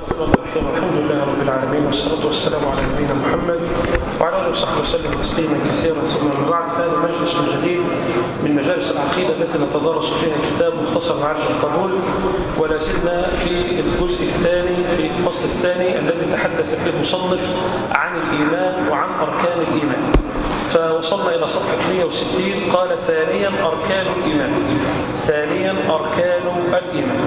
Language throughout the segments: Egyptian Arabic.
الرحمن الرحيم الحمد لله رب العالمين والصلاة والسلام على نبينا محمد وعلى آله وصحبه وسلم تسليما كثيرا ثم من بعد فهذا مجلس جديد من مجالس العقيدة التي نتدرس فيها كتاب مختصر معارج القبول ولا زلنا في الجزء الثاني في الفصل الثاني الذي تحدث فيه المصنف عن الإيمان وعن أركان الإيمان فوصلنا إلى صفحة 160 قال ثانيا أركان الإيمان ثانيا أركان الإيمان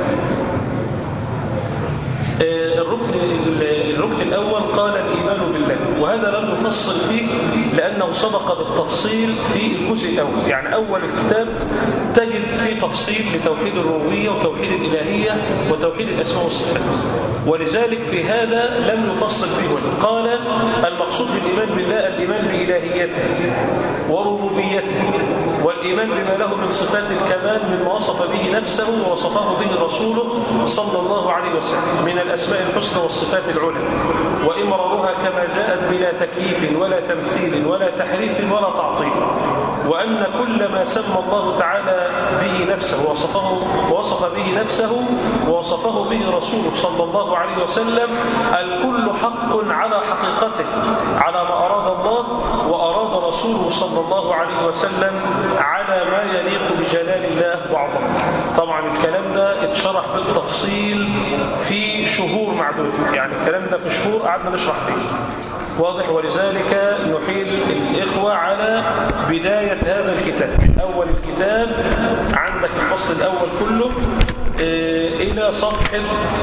الركن الركن الأول قال الإيمان بالله وهذا لم نفصل فيه لأنه سبق بالتفصيل في الجزء الأول يعني أول الكتاب تجد فيه تفصيل لتوحيد الربوبية وتوحيد الإلهية وتوحيد الأسماء والصفات ولذلك في هذا لم نفصل فيه ولا قال المقصود بالإيمان بالله الإيمان بإلهيته وربوبيته والإيمان بما له من صفات الكمال مما وصف به نفسه ووصفه به رسوله صلى الله عليه وسلم من الأسماء الحسنى والصفات العلى وإمرارها كما جاءت بلا تكييف ولا تمثيل ولا تحريف ولا تعطيل وأن كل ما سمى الله تعالى به نفسه ووصفه, ووصف به نفسه ووصفه به رسوله صلى الله عليه وسلم الكل حق على حقيقته على ما أراد الله وأراد رسوله صلى الله عليه وسلم على ما يليق بجلال الله وعظمته طبعا الكلام ده اتشرح بالتفصيل في شهور معدودة يعني الكلام ده في شهور قعدنا نشرح فيه واضح ولذلك نحيل الإخوة على بداية هذا الكتاب من أول الكتاب عندك الفصل الأول كله إلى صفحة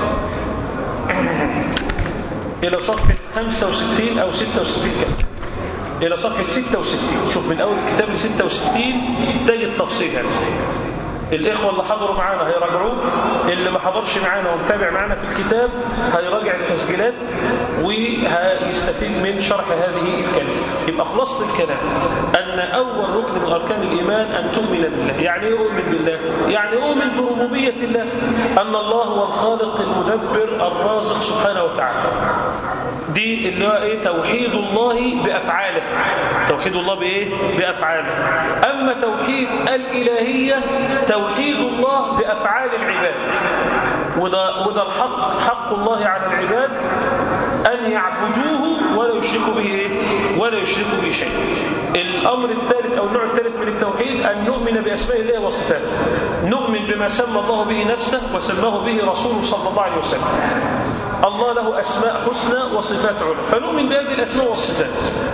إلى صفحة 65 أو 66 كلمة إلى صفحة 66 شوف من أول الكتاب ل 66 تجد تفصيل هذا الإخوة اللي حضروا معانا هيراجعوه اللي ما حضرش معانا ومتابع معانا في الكتاب هيراجع التسجيلات وهيستفيد من شرح هذه الكلمة يبقى خلاصة الكلام أن أول ركن من أركان الإيمان أن تؤمن بالله يعني إيه أؤمن بالله؟ يعني أؤمن بربوبية الله أن الله هو الخالق المدبر الرازق سبحانه وتعالى دي اللي هو ايه توحيد الله بافعاله توحيد الله بايه بافعاله اما توحيد الالهيه توحيد الله بافعال العباد وده وده الحق حق الله على العباد ان يعبدوه ولا يشركوا به ايه ولا يشركوا به شيء الامر الثالث او النوع الثالث من التوحيد ان نؤمن باسماء الله وصفاته نؤمن بما سمى الله به نفسه وسماه به رسوله صلى الله عليه وسلم الله له اسماء حسنى وصفات على فنؤمن بهذه الاسماء والصفات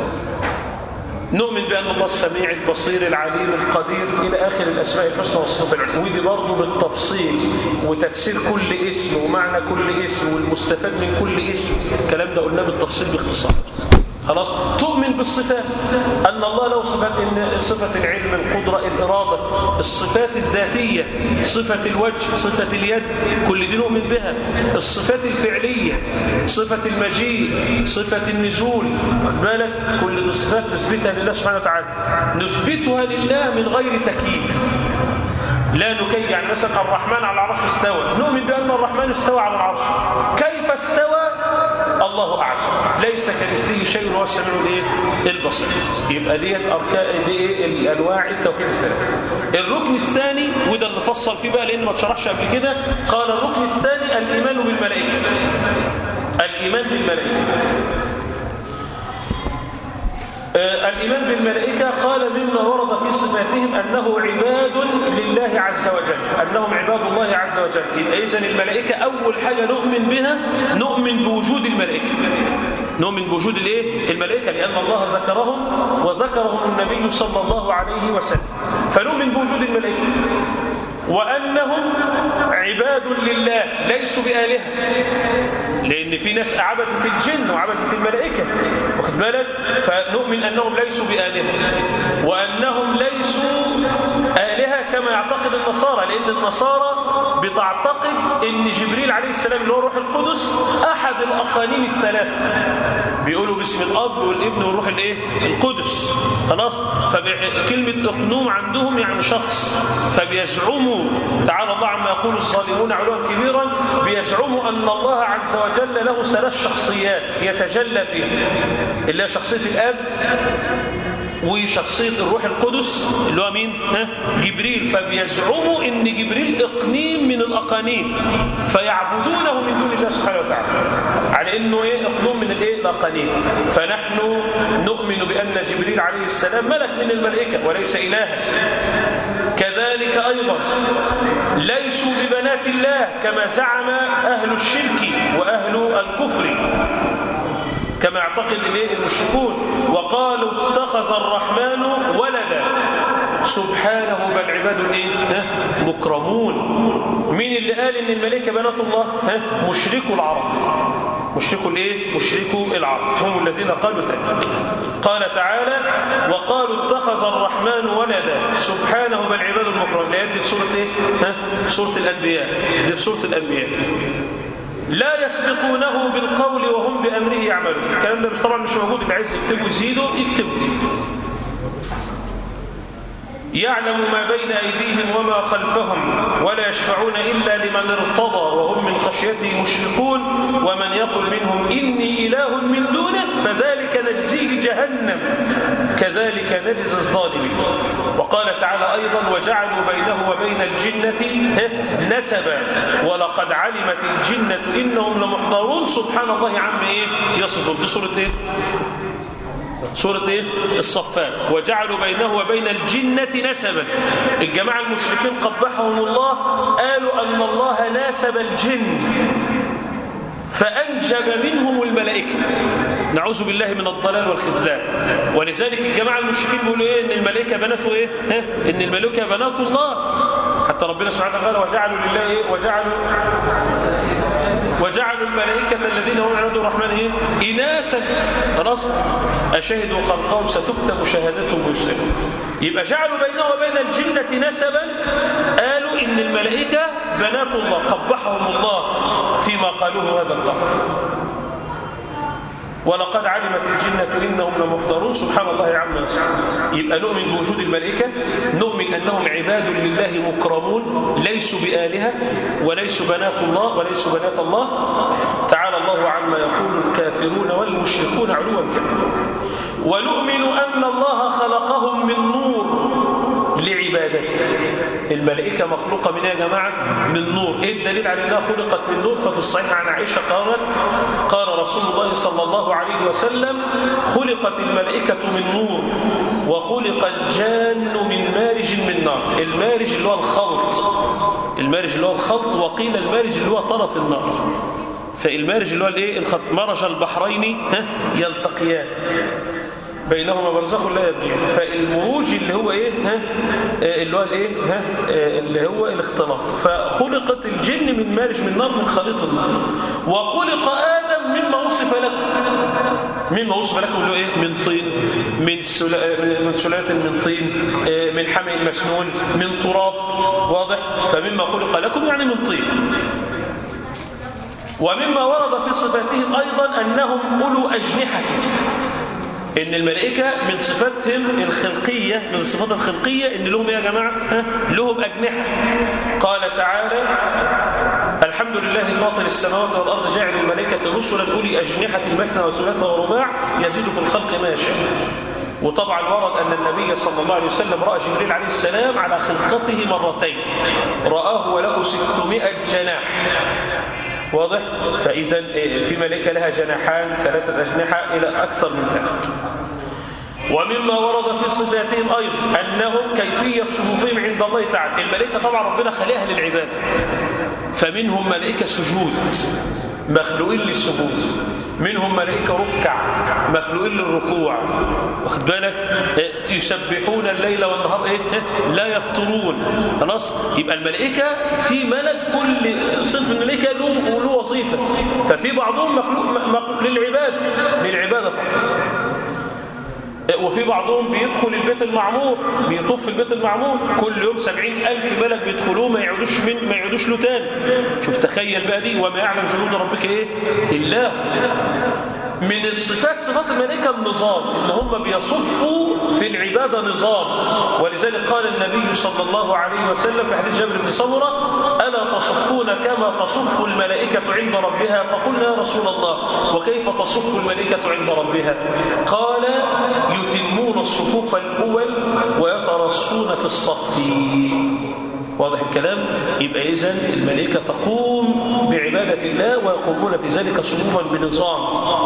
نؤمن بأن الله السميع البصير العليم القدير إلى آخر الأسماء الحسنى والصفات العلى ودي برضه بالتفصيل وتفسير كل اسم ومعنى كل اسم والمستفاد من كل اسم الكلام ده قلناه بالتفصيل باختصار خلاص تؤمن بالصفات أن الله له صفات إن صفة العلم القدرة الإرادة الصفات الذاتية صفة الوجه صفة اليد كل دي نؤمن بها الصفات الفعلية صفة المجيء صفة النزول خد بالك كل دي صفات نثبتها لله سبحانه وتعالى نثبتها لله من غير تكييف لا نكي يعني مثلا الرحمن على العرش استوى نؤمن بأن الرحمن استوى على العرش كيف استوى الله أعلم ليس كمثله شيء وهو السميع الايه البصير يبقى ديت اركان دي ايه الانواع التوحيد الثلاثه الركن الثاني وده اللي فصل فيه بقى لان ما اتشرحش قبل كده قال الركن الثاني الايمان بالملائكه الايمان بالملائكه آه الإيمان بالملائكة قال مما ورد في صفاتهم أنه عباد لله عز وجل أنهم عباد الله عز وجل يبقى إذن الملائكة أول حاجة نؤمن بها نؤمن بوجود الملائكة نؤمن بوجود الايه الملائكه لان الله ذكرهم وذكرهم النبي صلى الله عليه وسلم فنؤمن بوجود الملائكه وانهم عباد لله ليسوا بالهه لان في ناس عبدت الجن وعبدت الملائكه واخد بالك فنؤمن انهم ليسوا بالهه وانهم ليسوا الهه كما يعتقد النصارى لان النصارى بتعتقد ان جبريل عليه السلام اللي هو روح القدس احد الاقانيم الثلاثه بيقولوا باسم الاب والابن والروح الايه القدس خلاص فكلمه اقنوم عندهم يعني شخص فبيزعموا تعالى الله عما يقول الظالمون علوا كبيرا بيزعموا ان الله عز وجل له ثلاث شخصيات يتجلى فيها اللي هي شخصيه الاب وشخصية الروح القدس اللي هو مين؟ ها؟ جبريل فبيزعموا ان جبريل اقنيم من الاقانيم فيعبدونه من دون الله ربنا سبحانه وتعالى على انه ايه اقلوم من الايه الاقانيم فنحن نؤمن بان جبريل عليه السلام ملك من الملائكه وليس الها كذلك ايضا ليسوا ببنات الله كما زعم اهل الشرك واهل الكفر كما يعتقد المشركون وقالوا اتخذ الرحمن ولدا سبحانه بل عباد ايه مكرمون مين اللي قال ان الملائكه بنات الله ها مشركوا العرب مشركوا الايه مشركوا العرب هم الذين قالوا ذلك قال تعالى وقالوا اتخذ الرحمن ولدا سبحانه بل عباد المكرمون لا يدي في سوره ايه ها سوره الانبياء دي في سوره الانبياء لا يسبقونه بالقول وهم بأمره يعملون الكلام ده مش طبعا مش موجود اللي عايز يكتبه يزيده يكتبه يعلم ما بين أيديهم وما خلفهم ولا يشفعون إلا لمن ارتضى وهم من خشيته مشفقون ومن يقل منهم إني إله من دونه فذلك نجزيه جهنم كذلك نجزي الظالمين وقال تعالى أيضا وجعلوا بينه وبين الجنة نسبا ولقد علمت الجنة إنهم لمحضرون سبحان الله عم إيه يصفون دي سورة إيه سورة إيه؟ الصفات وجعلوا بينه وبين الجنة نسبا الجماعة المشركين قبحهم الله قالوا أن الله ناسب الجن فأنجب منهم الملائكة نعوذ بالله من الضلال والخذلان ولذلك الجماعة المشركين بيقولوا إيه إن الملائكة بناته إيه ها؟ إن الملائكة بنات الله حتى ربنا سبحانه وتعالى وجعلوا لله إيه وجعلوا وجعلوا الملائكة الذين هم عباد الرحمن إيه؟ إناثا خلاص أشهدوا خلقهم ستكتب شهادتهم ويسألون يبقى جعلوا بينه وبين الجنة نسبا قالوا إن الملائكة بنات الله قبحهم الله فيما قالوه هذا القول ولقد علمت الجنة إنهم لمحضرون سبحان الله عما يصفون يبقى نؤمن بوجود الملائكة نؤمن أنهم عباد لله مكرمون ليسوا بآلهة وليسوا بنات الله وليسوا بنات الله تعالى الله عما يقول الكافرون والمشركون علوا كبيرا ونؤمن أن الله خلقهم من نور لعبادته الملائكة مخلوقة من ايه يا جماعة من نور ايه الدليل على انها خلقت من نور ففي الصحيح عن عائشة قالت قال رسول الله صلى الله عليه وسلم خلقت الملائكة من نور وخلق الجان من مارج من نار المارج اللي هو الخلط المارج اللي هو الخلط وقيل المارج اللي هو طرف النار فالمارج اللي هو الايه الخط مرج البحرين ها يلتقيان بينهما برزخ لا يبغيان فالمروج اللي هو ايه ها اللي هو الايه ها اللي هو الاختلاط فخلقت الجن من مارج من نار من خليط النار وخلق ادم مما وصف لكم مما وصف لكم اللي هو ايه من طين من من سلاله من طين من حمئ مسنون من تراب واضح فمما خلق لكم يعني من طين ومما ورد في صفاتهم ايضا انهم اولو اجنحه ان الملائكه من صفاتهم الخلقيه من الصفات الخلقيه ان لهم يا جماعه ها لهم اجنحه قال تعالى الحمد لله فاطر السماوات والارض جاعل الملائكه رسلا اولي اجنحه مثنى وثلاث ورباع يزيد في الخلق ما يشاء وطبعا ورد أن النبي صلى الله عليه وسلم رأى جبريل عليه السلام على خلقته مرتين رآه وله ستمائة جناح واضح فإذا في ملائكة لها جناحان ثلاثة أجنحة إلى أكثر من ذلك ومما ورد في صفاتهم أيضا أنهم كيفية صفوفهم عند الله تعالى الملائكة طبعا ربنا خلقها للعبادة فمنهم ملائكة سجود مخلوقين للسجود منهم ملائكة ركع مخلوقين للركوع واخد بالك يسبحون الليل والنهار ايه لا يفطرون خلاص يبقى الملائكة في ملك كل صنف الملائكة له له وظيفة ففي بعضهم مخلوق, مخلوق للعبادة للعبادة فقط وفي بعضهم بيدخل البيت المعمور بيطوف في البيت المعمور كل يوم سبعين ألف ملك بيدخلوه ما يعودوش من ما يعودوش له تاني شوف تخيل بقى دي وما يعلم جنود ربك ايه إلا من الصفات صفات الملائكة النظام إن هم بيصفوا في العبادة نظام ولذلك قال النبي صلى الله عليه وسلم في حديث جابر بن سمرة ألا تصفون كما تصف الملائكة عند ربها فقلنا يا رسول الله وكيف تصف الملائكة عند ربها قال يتمون الصفوف الأول ويترصون في الصف واضح الكلام يبقى إذن الملائكة تقوم بعبادة الله ويقومون في ذلك صفوفا بنظام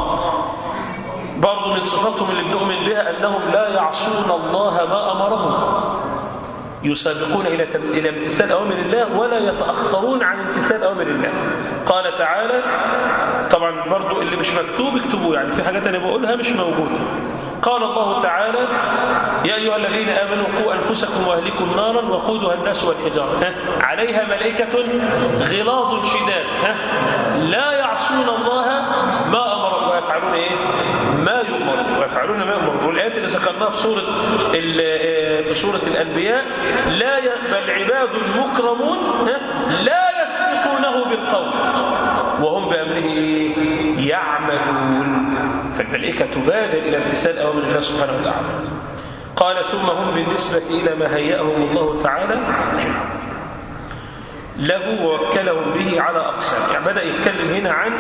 برضو من صفاتهم اللي بنؤمن بها أنهم لا يعصون الله ما أمرهم يسابقون إلى إلى امتثال أوامر الله ولا يتأخرون عن امتثال أوامر الله قال تعالى طبعا برضو اللي مش مكتوب اكتبوه يعني في حاجات أنا بقولها مش موجودة قال الله تعالى يا أيها الذين آمنوا قوا أنفسكم وأهلكم نارا وقودها الناس والحجارة ها؟ عليها ملائكة غلاظ شداد ها؟ لا يعصون الله ما أمر ويفعلون إيه؟ ما يؤمر ويفعلون ما يؤمر والآيات اللي ذكرناها في سورة في سورة الأنبياء لا بل عباد مكرمون ها؟ لا يسبقونه بالقول وهم بأمره يعملون فالملائكة تبادر إلى امتثال أوامر الله سبحانه وتعالى قال ثم هم بالنسبة إلى ما هيأهم الله تعالى له ووكلهم به على أقسام يعني بدأ يتكلم هنا عن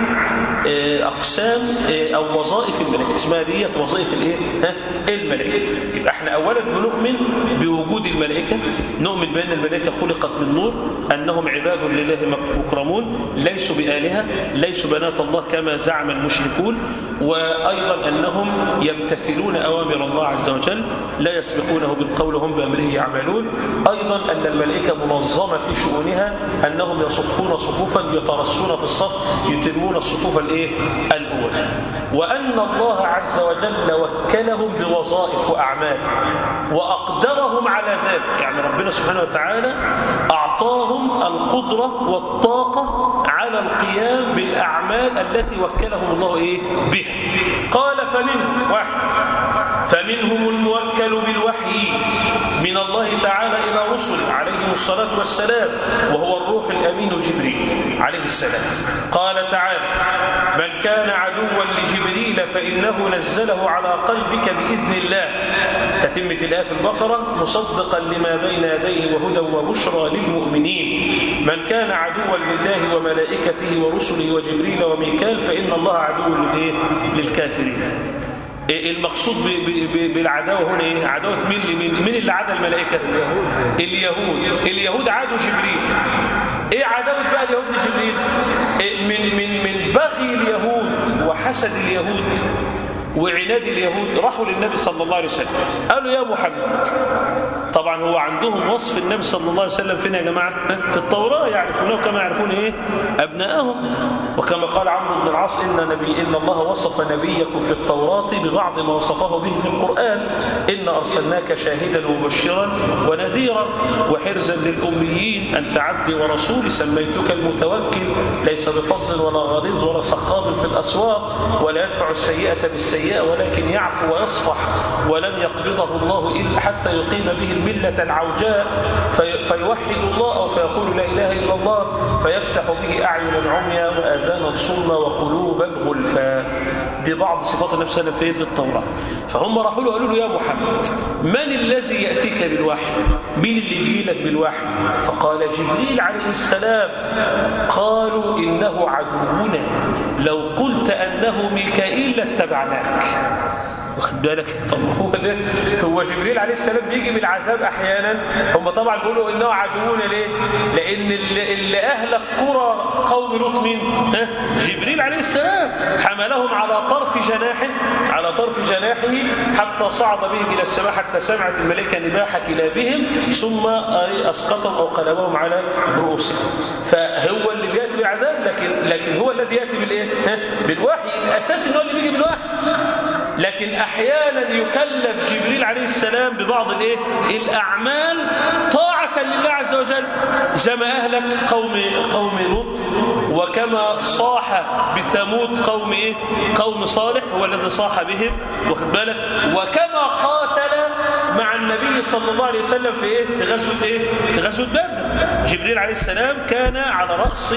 أقسام أو وظائف الملائكة اسمها ديت وظائف الإيه؟ ها؟ الملائكة يبقى احنا أولا بنؤمن بوجود الملائكة نؤمن بأن الملائكة خلقت من نور أنهم عباد لله مكرمون ليسوا بآلهة ليسوا بنات الله كما زعم المشركون وأيضا أنهم يمتثلون أوامر الله عز وجل لا يسبقونه بالقول هم بأمره يعملون أيضا أن الملائكة منظمة في شؤونها أنهم يصفون صفوفا يترصون في الصف يتمون الصفوف الايه الأولى وأن الله عز وجل وكلهم بوظائف وأعمال وأقدرهم على ذلك يعني ربنا سبحانه وتعالى أعطاهم القدرة والطاقة على القيام بالأعمال التي وكلهم الله إيه بها قال فمنهم واحد فمنهم الموكل بالوحي من الله تعالى إلى رسل عليهم الصلاة والسلام وهو الروح الأمين جبريل عليه السلام قال تعالى من كان عدوا لجبريل فإنه نزله على قلبك بإذن الله تتمة الآية في البقرة مصدقا لما بين يديه وهدى وبشرى للمؤمنين من كان عدوا لله وملائكته ورسله وجبريل وميكال فإن الله عدو للكافرين المقصود بالعداوة هنا ايه عداوة مين مين مين اللي عدا الملائكة اليهود اليهود اليهود عادوا جبريل ايه عداوة بقى اليهود لجبريل إيه من من من بغي اليهود وحسد اليهود وعناد اليهود راحوا للنبي صلى الله عليه وسلم قالوا يا محمد طبعا هو عندهم وصف النبي صلى الله عليه وسلم فين يا جماعة في التوراة يعرفونه كما يعرفون ايه أبنائهم وكما قال عمرو بن العاص إن, نبي إن الله وصف نبيكم في التوراة ببعض ما وصفه به في القرآن إن أرسلناك شاهدا ومبشرا ونذيرا وحرزا للأميين أنت عبدي ورسولي سميتك المتوكل ليس بفظ ولا غليظ ولا صخاب في الأسواق ولا يدفع السيئة بالسيئة ولكن يعفو ويصفح ولن يقبضه الله إلا حتى يقيم به الملة العوجاء في فيوحد الله أو فيقول لا إله إلا الله فيفتح به أعينا عميا وآذانا صما وقلوبا غلفا دي بعض صفات النبي صلى الله عليه وسلم في التوراة فهم راحوا له قالوا له يا محمد من الذي يأتيك بالوحي مين اللي يجي لك بالوحي فقال جبريل عليه السلام قالوا إنه عدونا لو قلت أنه ميكائيل لاتبعناك واخد بالك طب هو ده هو جبريل عليه السلام بيجي بالعذاب احيانا هم طبعا بيقولوا انه عدونا ليه لان اللي, اللي اهلك قرى قوم لوط مين ها؟ جبريل عليه السلام حملهم على طرف جناحه على طرف جناحه حتى صعد بهم الى السماء حتى سمعت الملائكه نباح كلابهم ثم اسقطهم او قلبهم على رؤوسهم فهو اللي بياتي بالعذاب لكن لكن هو الذي ياتي بالايه ها؟ بالوحي الاساس ان هو اللي بيجي بالوحي لكن احيانا يكلف جبريل عليه السلام ببعض الايه الاعمال طاعه لله عز وجل زي ما اهلك قوم قوم لوط وكما صاح بثمود قوم ايه قوم صالح هو الذي صاح بهم واخد بالك وكما قاتل مع النبي صلى الله عليه وسلم في ايه في غزوه ايه في غزوه بدر جبريل عليه السلام كان على راس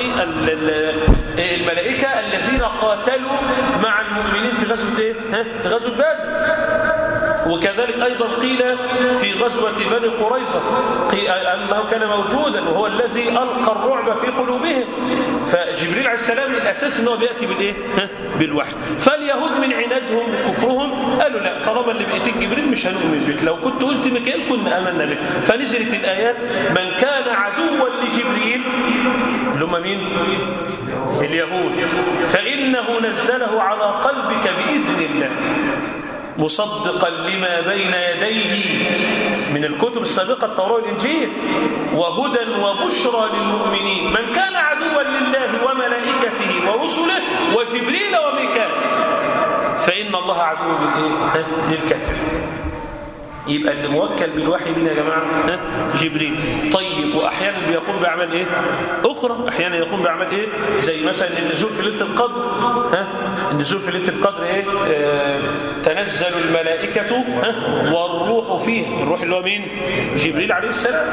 الملائكه الذين قاتلوا مع المؤمنين في غزوه ايه ها في غزوه بدر وكذلك أيضا قيل في غزوة بني قريظة أنه كان موجودا وهو الذي ألقى الرعب في قلوبهم فجبريل عليه السلام الأساس أنه بيأتي بالإيه؟ بالوحي فاليهود من عنادهم وكفرهم قالوا لا طالما اللي بيأتيك جبريل مش هنؤمن بك لو كنت قلت ميكائيل كنا آمنا بك فنزلت الآيات من كان عدوا لجبريل اللي هم مين؟ اليهود فإنه نزله على قلبك بإذن الله مصدقا لما بين يديه من الكتب السابقة التوراة والإنجيل وهدى وبشرى للمؤمنين من كان عدوا لله وملائكته ورسله وجبريل وميكال فإن الله عدو للإيه؟ للكافر يبقى اللي موكل بالوحي مين يا جماعة ها؟ جبريل طيب وأحيانا بيقوم بأعمال إيه أخرى أحيانا يقوم بأعمال إيه زي مثلا النزول في ليلة القدر ها؟ النزول في ليلة القدر إيه آه تنزل الملائكة ها؟ والروح فيه الروح اللي هو مين جبريل عليه السلام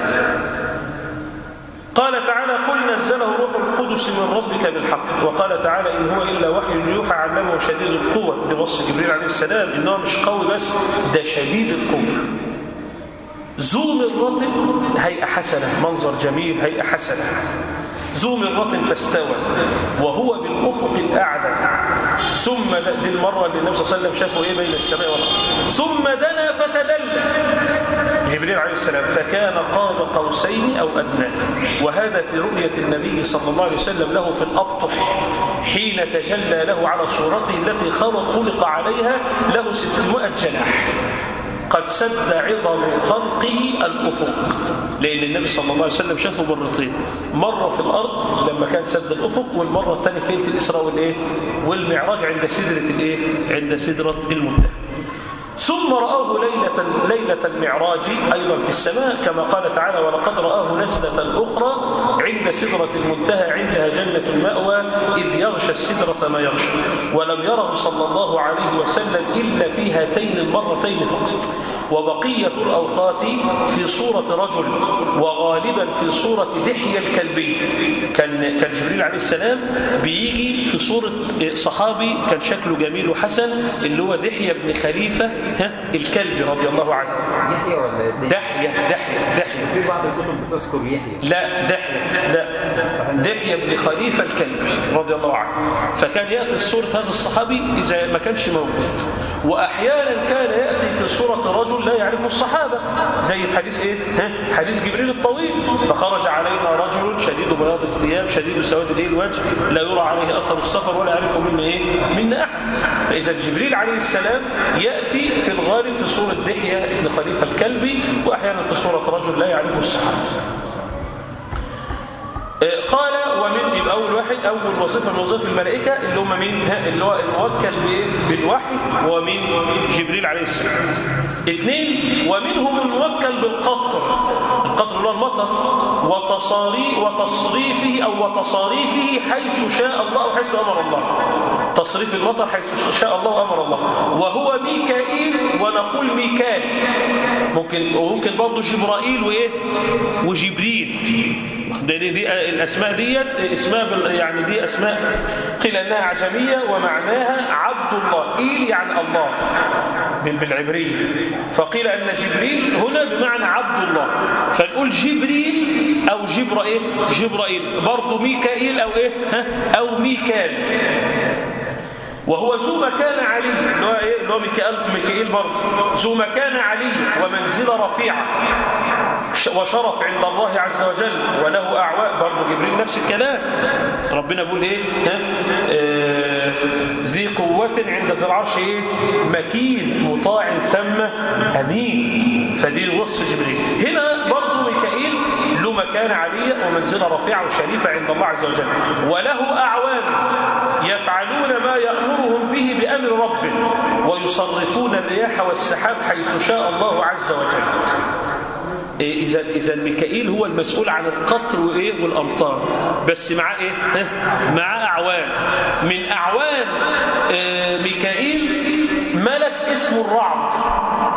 قال تعالى قل نزله روح القدس من ربك بالحق وقال تعالى إن هو إلا وحي يوحى علمه شديد القوة ده وصف جبريل عليه السلام إنه مش قوي بس ده شديد القوة ذو مرة هيئة حسنة منظر جميل هيئة حسنة ذو مرة فاستوى وهو بالأفق الأعلى ثم دي المرة اللي النبي صلى الله عليه وسلم شافه إيه بين السماء والأرض ثم دنا فتدلى جبريل عليه السلام فكان قاب قوسين أو أدنى وهذا في رؤية النبي صلى الله عليه وسلم له في الأبطح حين تجلى له على صورته التي خلق, خلق عليها له ستمائة جناح قد سد عظم خلقه الأفق لأن النبي صلى الله عليه وسلم شافه مرتين مرة في الأرض لما كان سد الأفق والمرة الثانية في ليلة الإسراء والإيه والمعراج عند سدرة الإيه عند سدرة المنتهى ثم رآه ليلة, ليلة المعراج أيضا في السماء كما قال تعالى ولقد رآه نزلة أخرى عند سدرة المنتهى عندها جنة المأوى إذ يغشى السدرة ما يغشى ولم يره صلى الله عليه وسلم إلا في هاتين المرتين فقط وبقية الأوقات في صورة رجل وغالبا في صورة دحية الكلبي كان كان جبريل عليه السلام بيجي في صورة صحابي كان شكله جميل وحسن اللي هو دحية بن خليفة ها الكلبي رضي الله عنه يحيى ولا دحية دحية دحية في بعض الكتب بتذكر يحيى لا دحية لا دحية بن خليفة الكلبي رضي الله عنه فكان يأتي في صورة هذا الصحابي إذا ما كانش موجود وأحيانا كان يأتي في صورة رجل لا يعرفه الصحابة زي في حديث إيه؟ ها؟ حديث جبريل الطويل فخرج علينا رجل شديد بياض الثياب شديد سواد الايه الوجه لا يرى عليه أثر السفر ولا يعرفه منا إيه؟ منا أحد فإذا جبريل عليه السلام يأتي في الغالب في صورة دحية بن خليفة الكلبي وأحيانا في صورة رجل لا يعرفه الصحابة قال ومن يبقى اول واحد اول وظيفه من وظائف الملائكه اللي هم مين اللي هو الموكل بالوحي ومن جبريل عليه السلام اثنين ومنهم الموكل بالقطر القطر اللي هو المطر وتصاري وتصريفه او وتصاريفه حيث شاء الله او حيث امر الله تصريف المطر حيث شاء الله وامر الله وهو ميكائيل ونقول ميكال ممكن وممكن برضه جبرائيل وايه وجبريل دي, دي الاسماء ديت اسماء يعني دي اسماء قيل انها عجميه ومعناها عبد الله ايل يعني الله بالعبريه فقيل ان جبريل هنا بمعنى عبد الله فنقول جبريل او جبرائيل جبرائيل برضه ميكائيل او ايه ها او ميكال وهو ذو مكان علي اللي هو ايه اللي هو ميكائيل ميكائيل برضه ذو مكان علي ومنزله رفيعه وشرف عند الله عز وجل وله اعواء برضه جبريل نفس الكلام ربنا بيقول ايه ها آه ذي قوة عند ذي العرش ايه مكين مطاع ثم امين فدي وصف جبريل هنا برضه ميكائيل له مكان علية ومنزلة رفيعة وشريفة عند الله عز وجل وله اعوان يفعلون ما يأمرهم به بأمر ربه ويصرفون الرياح والسحاب حيث شاء الله عز وجل إذا إذا ميكائيل هو المسؤول عن القطر وايه والامطار بس معاه ايه ها معاه اعوان من اعوان ميكائيل ملك اسمه الرعد ملك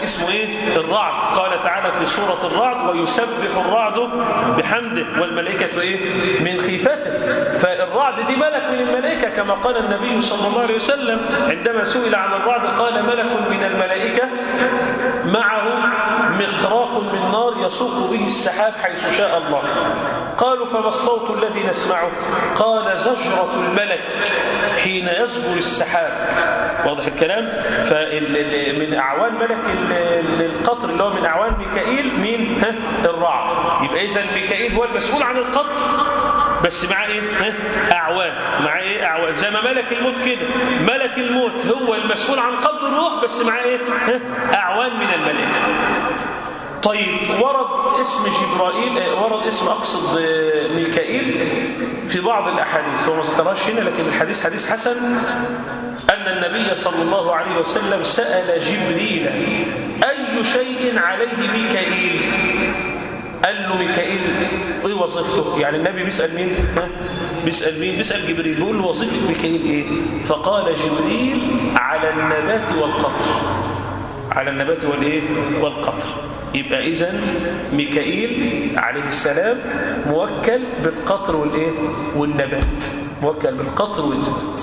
اسمه ايه الرعد قال تعالى في سورة الرعد ويسبح الرعد بحمده والملائكة ايه من خيفته فالرعد دي ملك من الملائكة كما قال النبي صلى الله عليه وسلم عندما سئل عن الرعد قال ملك من الملائكة معه مخراق من نار يسوق به السحاب حيث شاء الله قالوا فما الصوت الذي نسمعه قال زجرة الملك حين يزجر السحاب واضح الكلام فمن أعوان ملك القطر اللي هو من أعوان ميكائيل مين ها الرعد يبقى إذا ميكائيل هو المسؤول عن القطر بس مع ايه ها؟ اعوان مع ايه اعوان زي ما ملك الموت كده ملك الموت هو المسؤول عن قبض الروح بس مع ايه ها؟ اعوان من الملائكه طيب ورد اسم جبرائيل ورد اسم أقصد ميكائيل في بعض الأحاديث هو ما ذكرهاش هنا لكن الحديث حديث حسن أن النبي صلى الله عليه وسلم سأل جبريل أي شيء عليه ميكائيل قال له ميكائيل ايه وظيفته يعني النبي بيسأل مين ها؟ بيسأل مين بيسأل جبريل بيقول له وظيفة ميكائيل ايه فقال جبريل على النبات والقطر على النبات والايه والقطر يبقى اذا ميكائيل عليه السلام موكل بالقطر والايه والنبات موكل بالقطر والنبات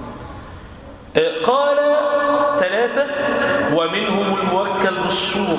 قال ثلاثة ومنهم الموكل بالصور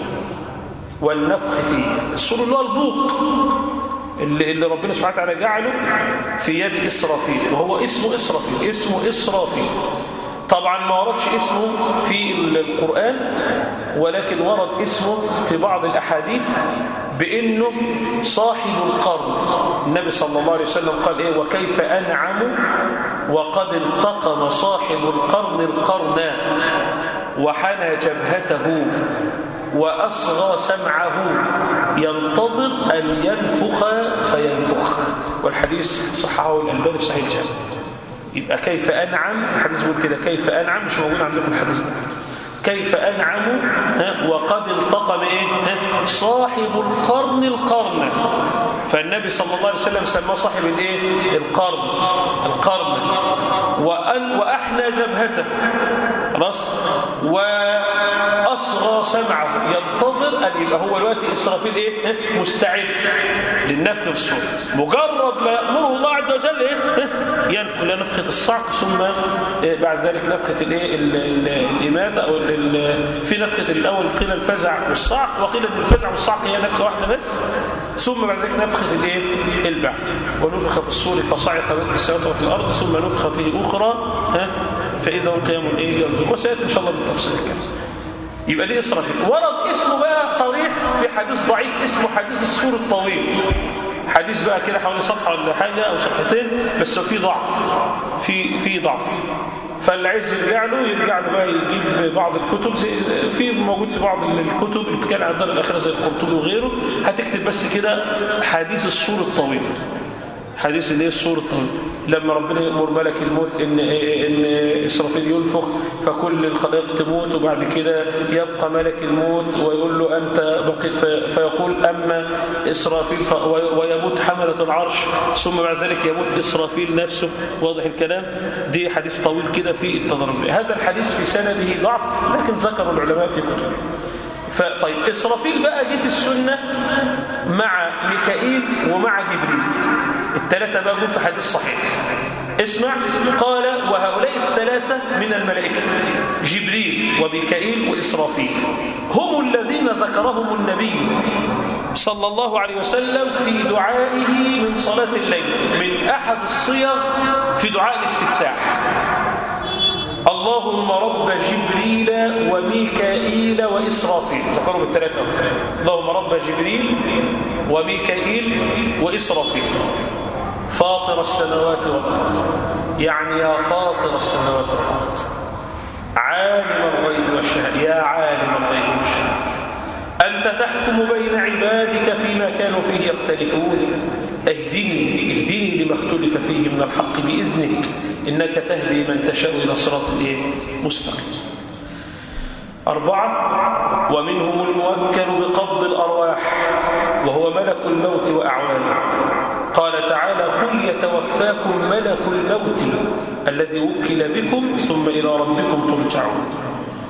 والنفخ فيه الصور اللي هو البوق اللي, اللي ربنا سبحانه وتعالى جعله في يد إسرافيل وهو اسمه إسرافيل اسمه إسرافيل طبعا ما وردش اسمه في القرآن ولكن ورد اسمه في بعض الأحاديث بأنه صاحب القرن النبي صلى الله عليه وسلم قال إيه وكيف أنعم وقد التقم صاحب القرن القرن وحنى جبهته وأصغى سمعه ينتظر أن ينفخ فينفخ والحديث صححه الألباني في صحيح الجامع يبقى كيف أنعم الحديث يقول كده كيف أنعم مش موجود عندكم الحديث ده كيف أنعم ها وقد التقم إيه ها صاحب القرن القرن فالنبي صلى الله عليه وسلم سماه صاحب الإيه القرن القرن وأن وأحنى جبهته خلاص وأصغى سمعه ينتظر أن يبقى هو دلوقتي إسرافيل إيه مستعد للنفخ في الصور مجرد ما يأمره الله عز وجل إيه ينفخ لا نفخة الصعق ثم بعد ذلك نفخة الإيه الإماتة أو في نفخة الأول قيل الفزع والصعق وقيل أن الفزع والصعق هي نفخة واحدة بس ثم بعد ذلك نفخة الإيه البعث ونفخ في الصور فصعق من في السماوات وفي الأرض ثم نفخ فيه أخرى ها فإذا هم قيام إيه ينظر وسيأتي إن شاء الله بالتفصيل كده يبقى ليه إسرافيل ورد اسمه بقى صريح في حديث ضعيف اسمه حديث السور الطويل حديث بقى كده حوالي صفحة ولا حاجة أو صفحتين بس في ضعف في في ضعف فاللي عايز يرجع له يرجع له بقى يجيب بعض الكتب زي في موجود في بعض الكتب اللي بتتكلم عن الدار الآخرة زي القرطبي وغيره هتكتب بس كده حديث السور الطويل حديث اللي هي السور الطويل لما ربنا يأمر ملك الموت إن, إن إسرافيل ينفخ فكل الخلائق تموت وبعد كده يبقى ملك الموت ويقول له أنت بقيت فيقول أما إسرافيل ويموت حملة العرش ثم بعد ذلك يموت إسرافيل نفسه واضح الكلام دي حديث طويل كده في التضرب هذا الحديث في سنده ضعف لكن ذكر العلماء في كتب فطيب إسرافيل بقى جه في السنة مع ميكائيل ومع جبريل الثلاثة بقى في حديث صحيح اسمع قال وهؤلاء الثلاثة من الملائكة جبريل وميكائيل وإسرافيل هم الذين ذكرهم النبي صلى الله عليه وسلم في دعائه من صلاة الليل من أحد الصيغ في دعاء الاستفتاح اللهم رب جبريل وميكائيل وإسرافيل ذكروا بالثلاثة اللهم رب جبريل وميكائيل وإسرافيل فاطر السماوات والأرض يعني يا فاطر السماوات والأرض عالم الغيب والشهادة يا عالم الغيب والشهادة أنت تحكم بين عبادك فيما كانوا فيه يختلفون اهدني اهدني لما اختلف فيه من الحق بإذنك إنك تهدي من تشاء إلى صراط مستقيم أربعة ومنهم الموكل بقبض الأرواح وهو ملك الموت وأعوانه قال تعالى قل يتوفاكم ملك الموت الذي وكل بكم ثم إلى ربكم ترجعون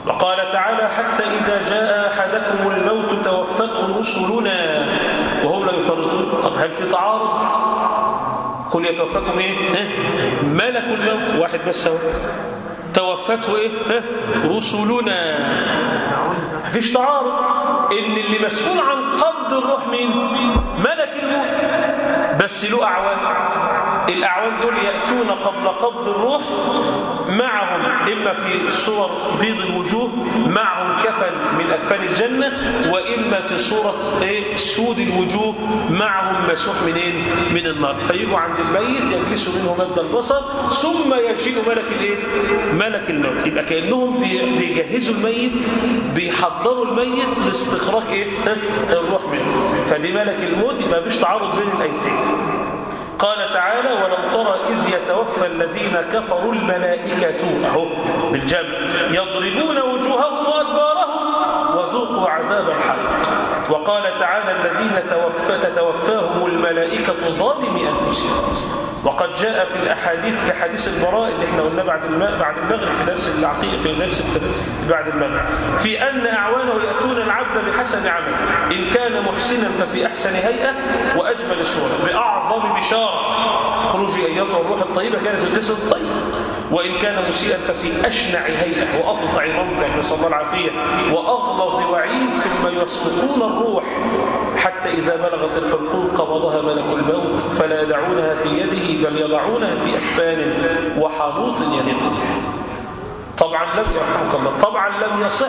وقال تعالى حتى إذا جاء أحدكم الموت توفته رسلنا وهم لا يفرطون طب هل في تعارض كل يتوفاكم ايه ها؟ ملك الموت واحد بس اهو توفته ايه ها؟ رسلنا مفيش تعارض ان اللي مسؤول عن قبض الروح مين ملك الموت بس له اعوان الاعوان دول ياتون قبل قبض الروح معهم اما في صور بيض الوجوه معهم كفن من اكفان الجنه واما في صوره ايه سود الوجوه معهم مسوح منين من النار فيجوا عند الميت يجلسوا منه مد البصر ثم يجيء ملك الايه ملك الموت يبقى كانهم بي- بيجهزوا الميت بيحضروا الميت لاستخراج ايه ها؟ الروح منه فدي ملك الموت يبقى مفيش تعارض بين الايتين قال تعالى ولو ترى إذ يتوفى الذين كفروا الملائكة أهو بالجمع يضربون وجوههم وأدبارهم وذوقوا عذاب الحريق وقال تعالى الذين توفى تتوفاهم الملائكة ظالمي أنفسهم وقد جاء في الأحاديث كحديث البراء اللي احنا قلنا بعد الماء بعد المغرب في درس العقيدة في درس الت- بعد المغرب في أن أعوانه يأتون العبد بحسن عمل إن كان محسنا ففي أحسن هيئة وأجمل صورة بأعظم بشارة خروج أياتها الروح الطيبة كانت في الجسد الطيب وإن كان مسيئا ففي أشنع هيئة وأفظع منظر نسأل الله العافية وأغلظ وعيد ثم يسبقون الروح حتى إذا بلغت الحلقوم قبضها ملك الموت فلا يدعونها في يده بل يضعونها في أكفان وحنوط يليق به طبعا لم يرحمك الله طبعا لم يصح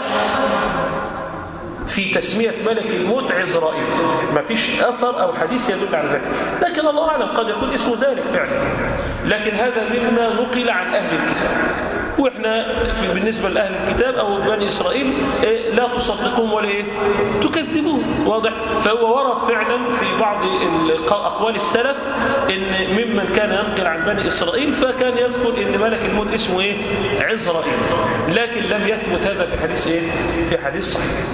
في تسمية ملك الموت عزرائيل ما فيش أثر أو حديث يدل على ذلك لكن الله أعلم قد يكون اسمه ذلك فعلا لكن هذا مما نقل عن أهل الكتاب وإحنا في بالنسبة لأهل الكتاب أو بني إسرائيل إيه، لا تصدقون ولا إيه تكذبون واضح فهو ورد فعلا في بعض الق- أقوال السلف إن ممن كان ينقل عن بني إسرائيل فكان يذكر إن ملك الموت اسمه إيه عزرائيل لكن لم يثبت هذا في حديث إيه في حديث صحيح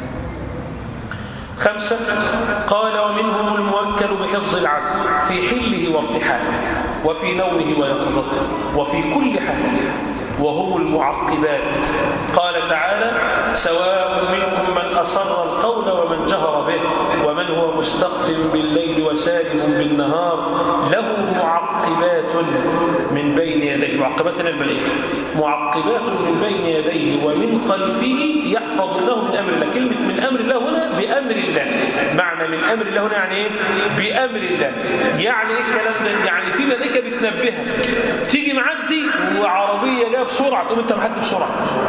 خمسة قال ومنهم الموكل بحفظ العبد في حله وارتحاله وفي نومه ويقظته وفي كل حالة وهم المعقبات قال تعالى سواء منكم من أصر القول ومن جهر به ومن هو مستخف بالليل وسالم بالنهار له معقبات من بين يديه معقبات هنا الملائكة معقبات من بين يديه ومن خلفه يحفظونه من أمر الله كلمة من أمر الله هنا بأمر الله معنى من أمر الله هنا يعني إيه بأمر الله يعني إيه الكلام ده يعني في ملائكة بتنبهك تيجي معدي وعربية جايه بسرعة تقوم أنت معدي بسرعة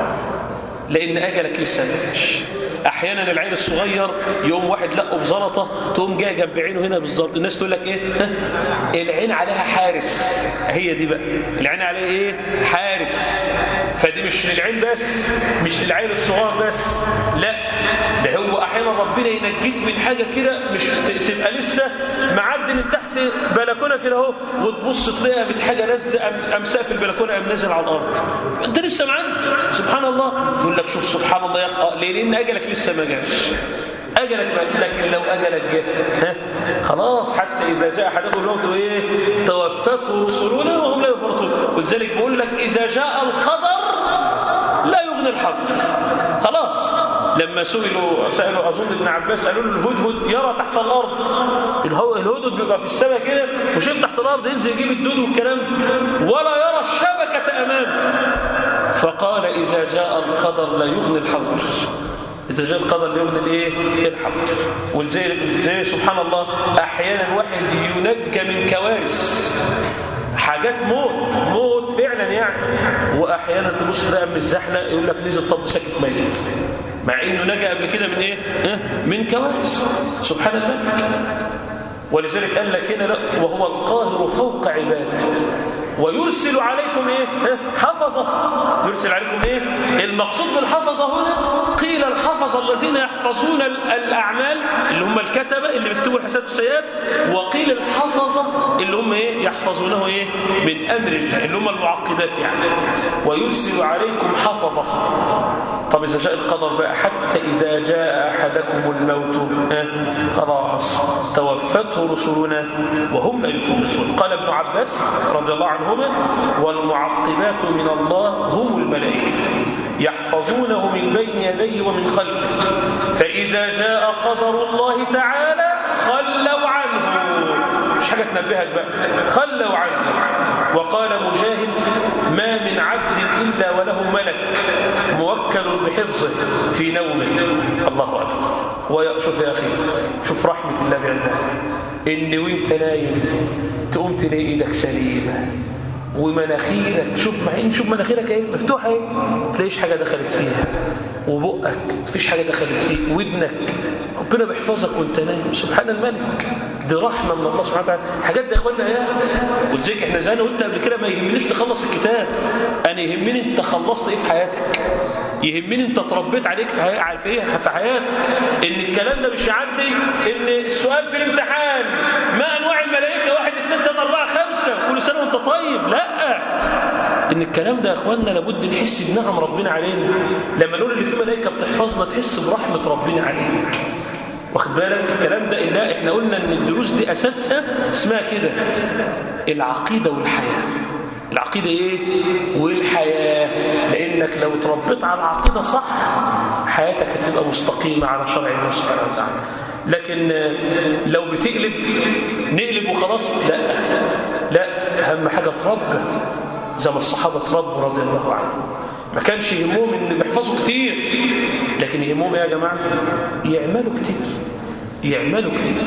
لأن أجلك لسه ما جاش احيانا العيل الصغير يقوم واحد لقه بزلطه تقوم جايه جنب عينه هنا بالظبط الناس تقول لك ايه ها؟ العين عليها حارس هي دي بقى العين عليها ايه حارس فدي مش للعين بس مش للعيل الصغير بس لا ده هو احيانا ربنا ينجيك من حاجه كده مش ت- تبقى لسه معدي من تحت بلكونه كده اهو وتبص تلاقيها من حاجه نازله أم- ام سقف البلكونه ام نازل على الارض انت لسه معدي سبحان الله يقول لك شوف سبحان الله يا اخي آه، ليه لان اجلك لسه ما جاش اجلك ما لكن لو اجلك جه ها خلاص حتى اذا جاء احدكم الموت ايه توفته رسلنا وهم لا يفرطون ولذلك بيقول لك اذا جاء القدر لا يغني الحظر خلاص لما سئلوا سألوا أظن ابن عباس قالوا له الهدهد يرى تحت الأرض الهو- الهدهد بيبقى في السماء كده وشوف تحت الأرض ينزل يجيب الدود والكلام ده ولا يرى الشبكة أمامه فقال إذا جاء القدر لا يغني الحظر إذا جاء القدر لا يغني الإيه؟ الحظر ولذلك ولذلك سبحان الله أحيانا واحد ينجى من كوارث حاجات موت موت فعلا يعني واحيانا تبص تلاقي من الزحله يقول لك نزل طب ساكت ميت مع انه نجا قبل كده من ايه ها؟ من كوارث سبحان الملك ولذلك قال لك هنا لا وهو القاهر فوق عباده ويرسل عليكم ايه ها؟ حفظه يرسل عليكم ايه المقصود بالحفظه هنا قيل الحفظه الذين يحفظون ال- الاعمال اللي هم الكتبه اللي بيكتبوا الحساب والسيئات وقيل الحفظه اللي هم ايه يحفظونه ايه من امر الله اللي هم المعقبات يعني ويرسل عليكم حفظه طب إذا جاء القدر بقى حتى إذا جاء أحدكم الموت ها، خلاص توفته رسلنا وهم لا يفرطون قال ابن عباس رضي الله عنهما والمعقبات من الله هم الملائكة يحفظونه من بين يديه ومن خلفه فإذا جاء قدر الله تعالى خلوا عنه مش حاجة تنبهك بقى خلوا عنه وقال مجاهد ما من عبد إلا وله ملك موكل بحفظه في نومه الله أكبر وشوف يا أخي شوف رحمة الله بعباده إن وانت نايم تقوم تلاقي إيدك سليمة ومناخيرك شوف معين شوف مناخيرك ايه مفتوحه ايه تلاقيش حاجه دخلت فيها وبقك مفيش حاجه دخلت فيه ودنك ربنا بيحفظك وانت نايم سبحان الملك دي رحمه من الله سبحانه وتعالى حاجات دي يا اخوانا ايات ولذلك احنا زي ما قلت قبل كده ما يهمنيش تخلص الكتاب انا يهمني انت خلصت ايه في حياتك يهمني انت تربيت عليك في حي... في في حياتك ان الكلام ده مش يعدي ان السؤال في الامتحان ما انواع الملائكه واحد اثنين ثلاثه اربعه خمسه كل سنه وانت طيب لا ان الكلام ده يا اخواننا لابد نحس بنعم ربنا علينا لما نقول ان في ملائكه بتحفظنا تحس برحمه ربنا عليك واخد بالك الكلام ده لا احنا قلنا ان الدروس دي اساسها اسمها كده العقيده والحياه العقيدة إيه؟ والحياة لأنك لو تربيت على العقيدة صح حياتك هتبقى مستقيمة على شرع الله سبحانه وتعالى لكن لو بتقلب نقلب وخلاص لا لا أهم حاجة تربى زي ما الصحابة تربوا رضي الله عنهم ما كانش يهمهم ان بيحفظوا كتير لكن يهمهم يا جماعة يعملوا كتير يعملوا كتير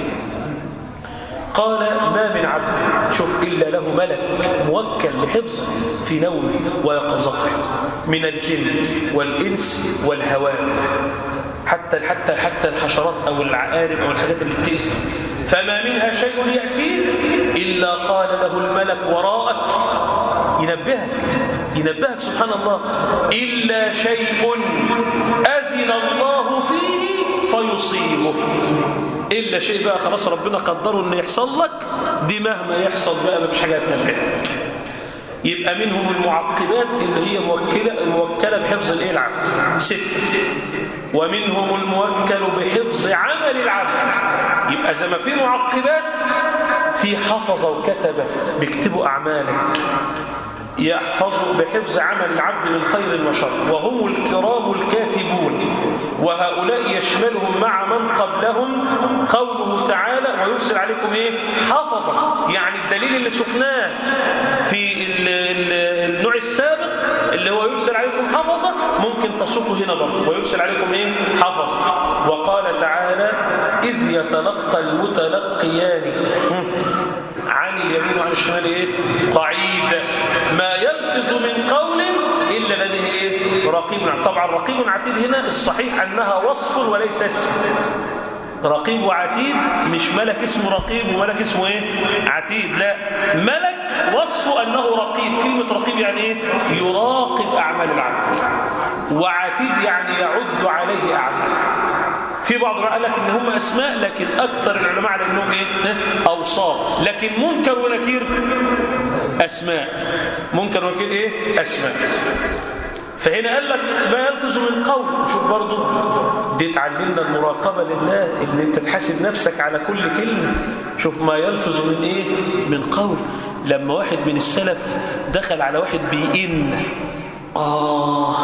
قال ما من عبد شوف إلا له ملك موكل بحفظه في نومه ويقظته من الجن والإنس والهوام حتى حتى حتى الحشرات أو العقارب أو الحاجات اللي بتأذي فما منها شيء يأتيه إلا قال له الملك وراءك ينبهك ينبهك سبحان الله إلا شيء أذن الله فيه فيصيبه إلا شيء بقى خلاص ربنا قدره إنه يحصل لك دي مهما يحصل بقى ما فيش حاجة تنبهك يبقى منهم المعقبات اللي هي موكلة, موكلة بحفظ الايه العبد ستة ومنهم الموكل بحفظ عمل العبد يبقى زي ما في معقبات في حفظة وكتبة بيكتبوا أعمالك يحفظوا بحفظ عمل العبد من خير وشر وهم الكرام الكاتبون وهؤلاء يشملهم مع من قبلهم قوله تعالى ويرسل عليكم ايه حفظا يعني الدليل اللي سقناه في ال ال النوع السابق اللي هو يرسل عليكم حفظا ممكن تسوقه هنا برضه ويرسل عليكم ايه حفظا وقال تعالى إذ يتلقى المتلقيان عن اليمين وعن الشمال ايه قعيد ما يلفظ من قول الا لديه ايه رقيب طبعا رقيب عتيد هنا الصحيح انها وصف وليس اسم رقيب وعتيد مش ملك اسمه رقيب وملك اسمه ايه عتيد لا ملك وصفه انه رقيب كلمه رقيب يعني ايه يراقب اعمال العبد وعتيد يعني يعد عليه اعماله في بعض قال لك ان هم اسماء لكن اكثر العلماء على انهم ايه اوصاف لكن منكر ونكير اسماء منكر ونكير ايه اسماء فهنا قال لك ما يلفظ من قول شوف برضه دي تعلمنا المراقبه لله ان انت تحاسب نفسك على كل كلمه شوف ما يلفظ من ايه من قول لما واحد من السلف دخل على واحد بيئن آه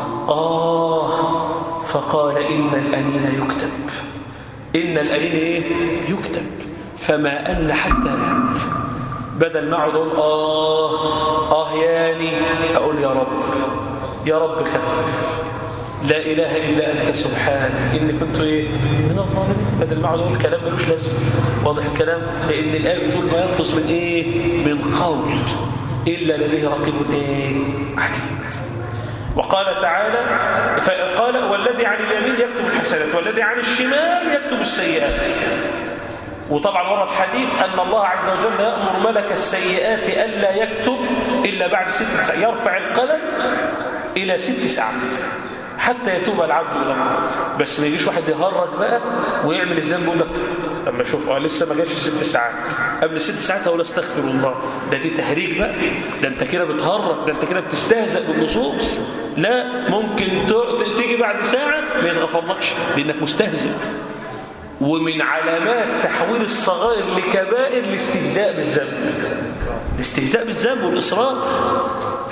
آه فقال إن الأنين يكتب إن الأنين إيه؟ يكتب فما أن حتى مات بدل ما أقعد أقول آه آه ياني أقول يا رب يا رب خفف لا إله إلا أنت سبحانك إني كنت إيه من الظالمين بدل ما أقعد أقول كلام ملوش لازمة واضح الكلام لأن الآية بتقول ما يلفظ من إيه من قول إلا لديه رقيب إيه عتيد وقال تعالى فقال والذي عن اليمين يكتب الحسنات والذي عن الشمال يكتب السيئات وطبعا ورد حديث أن الله عز وجل يأمر ملك السيئات ألا يكتب إلا بعد ست ساعات يرفع القلم إلى ست ساعات حتى يتوب العبد إلى الله بس ما يجيش واحد يهرج بقى ويعمل الذنب يقول لك لما اشوف اه لسه ما جاش ست ساعات قبل ست ساعات اقول استغفر الله ده دي تهريج بقى ده انت كده بتهرج ده انت كده بتستهزأ بالنصوص لا ممكن تيجي بعد ساعه ما يتغفرلكش لانك مستهزئ ومن علامات تحويل الصغائر لكبائر الاستهزاء بالذنب الاستهزاء بالذنب والاصرار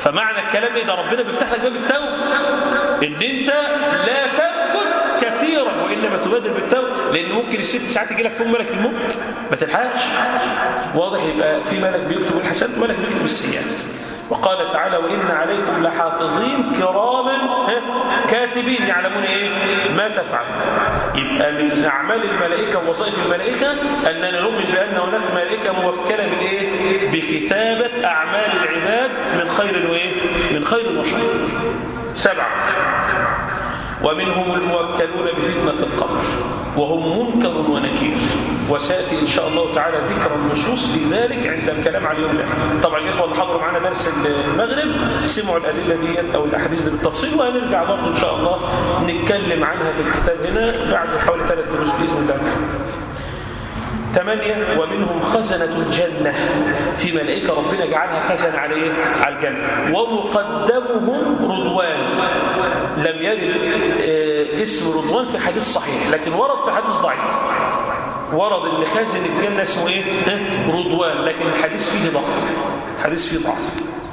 فمعنى الكلام ايه ده ربنا بيفتح لك باب التوبه ان انت لا تمكث كثيرا وانما تبادر بالتوبه لان ممكن الست ساعات يجي لك فيهم ملك الموت ما تلحقش واضح يبقى في ملك بيكتب الحسنات وملك بيكتب السيئات وقال تعالى وإن عليكم لحافظين كراما ها، كاتبين يعلمون إيه ما تفعل يبقى من أعمال الملائكة ووظائف الملائكة أننا نؤمن بأن هناك ملائكة موكلة بالإيه بكتابة أعمال العباد من خير وإيه من خير وشر سبعة ومنهم الموكلون بفتنة القبر وهم منكر ونكير وسيأتي إن شاء الله تعالى ذكر النصوص في ذلك عند الكلام عن اليوم الآخر طبعا الإخوة اللي حضروا معنا درس المغرب سمعوا الأدلة ديت أو الأحاديث دي بالتفصيل وهنرجع برضه إن شاء الله نتكلم عنها في الكتاب هنا بعد حوالي ثلاث دروس بإذن الله ثمانية ومنهم خزنة الجنة في ملائكة ربنا جعلها خزن على إيه؟ على الجنة ومقدمهم رضوان لم يرد آه، اسم رضوان في حديث صحيح لكن ورد في حديث ضعيف ورد ان خازن الجنة اسمه ايه ها؟ رضوان لكن الحديث فيه ضعف الحديث فيه ضعف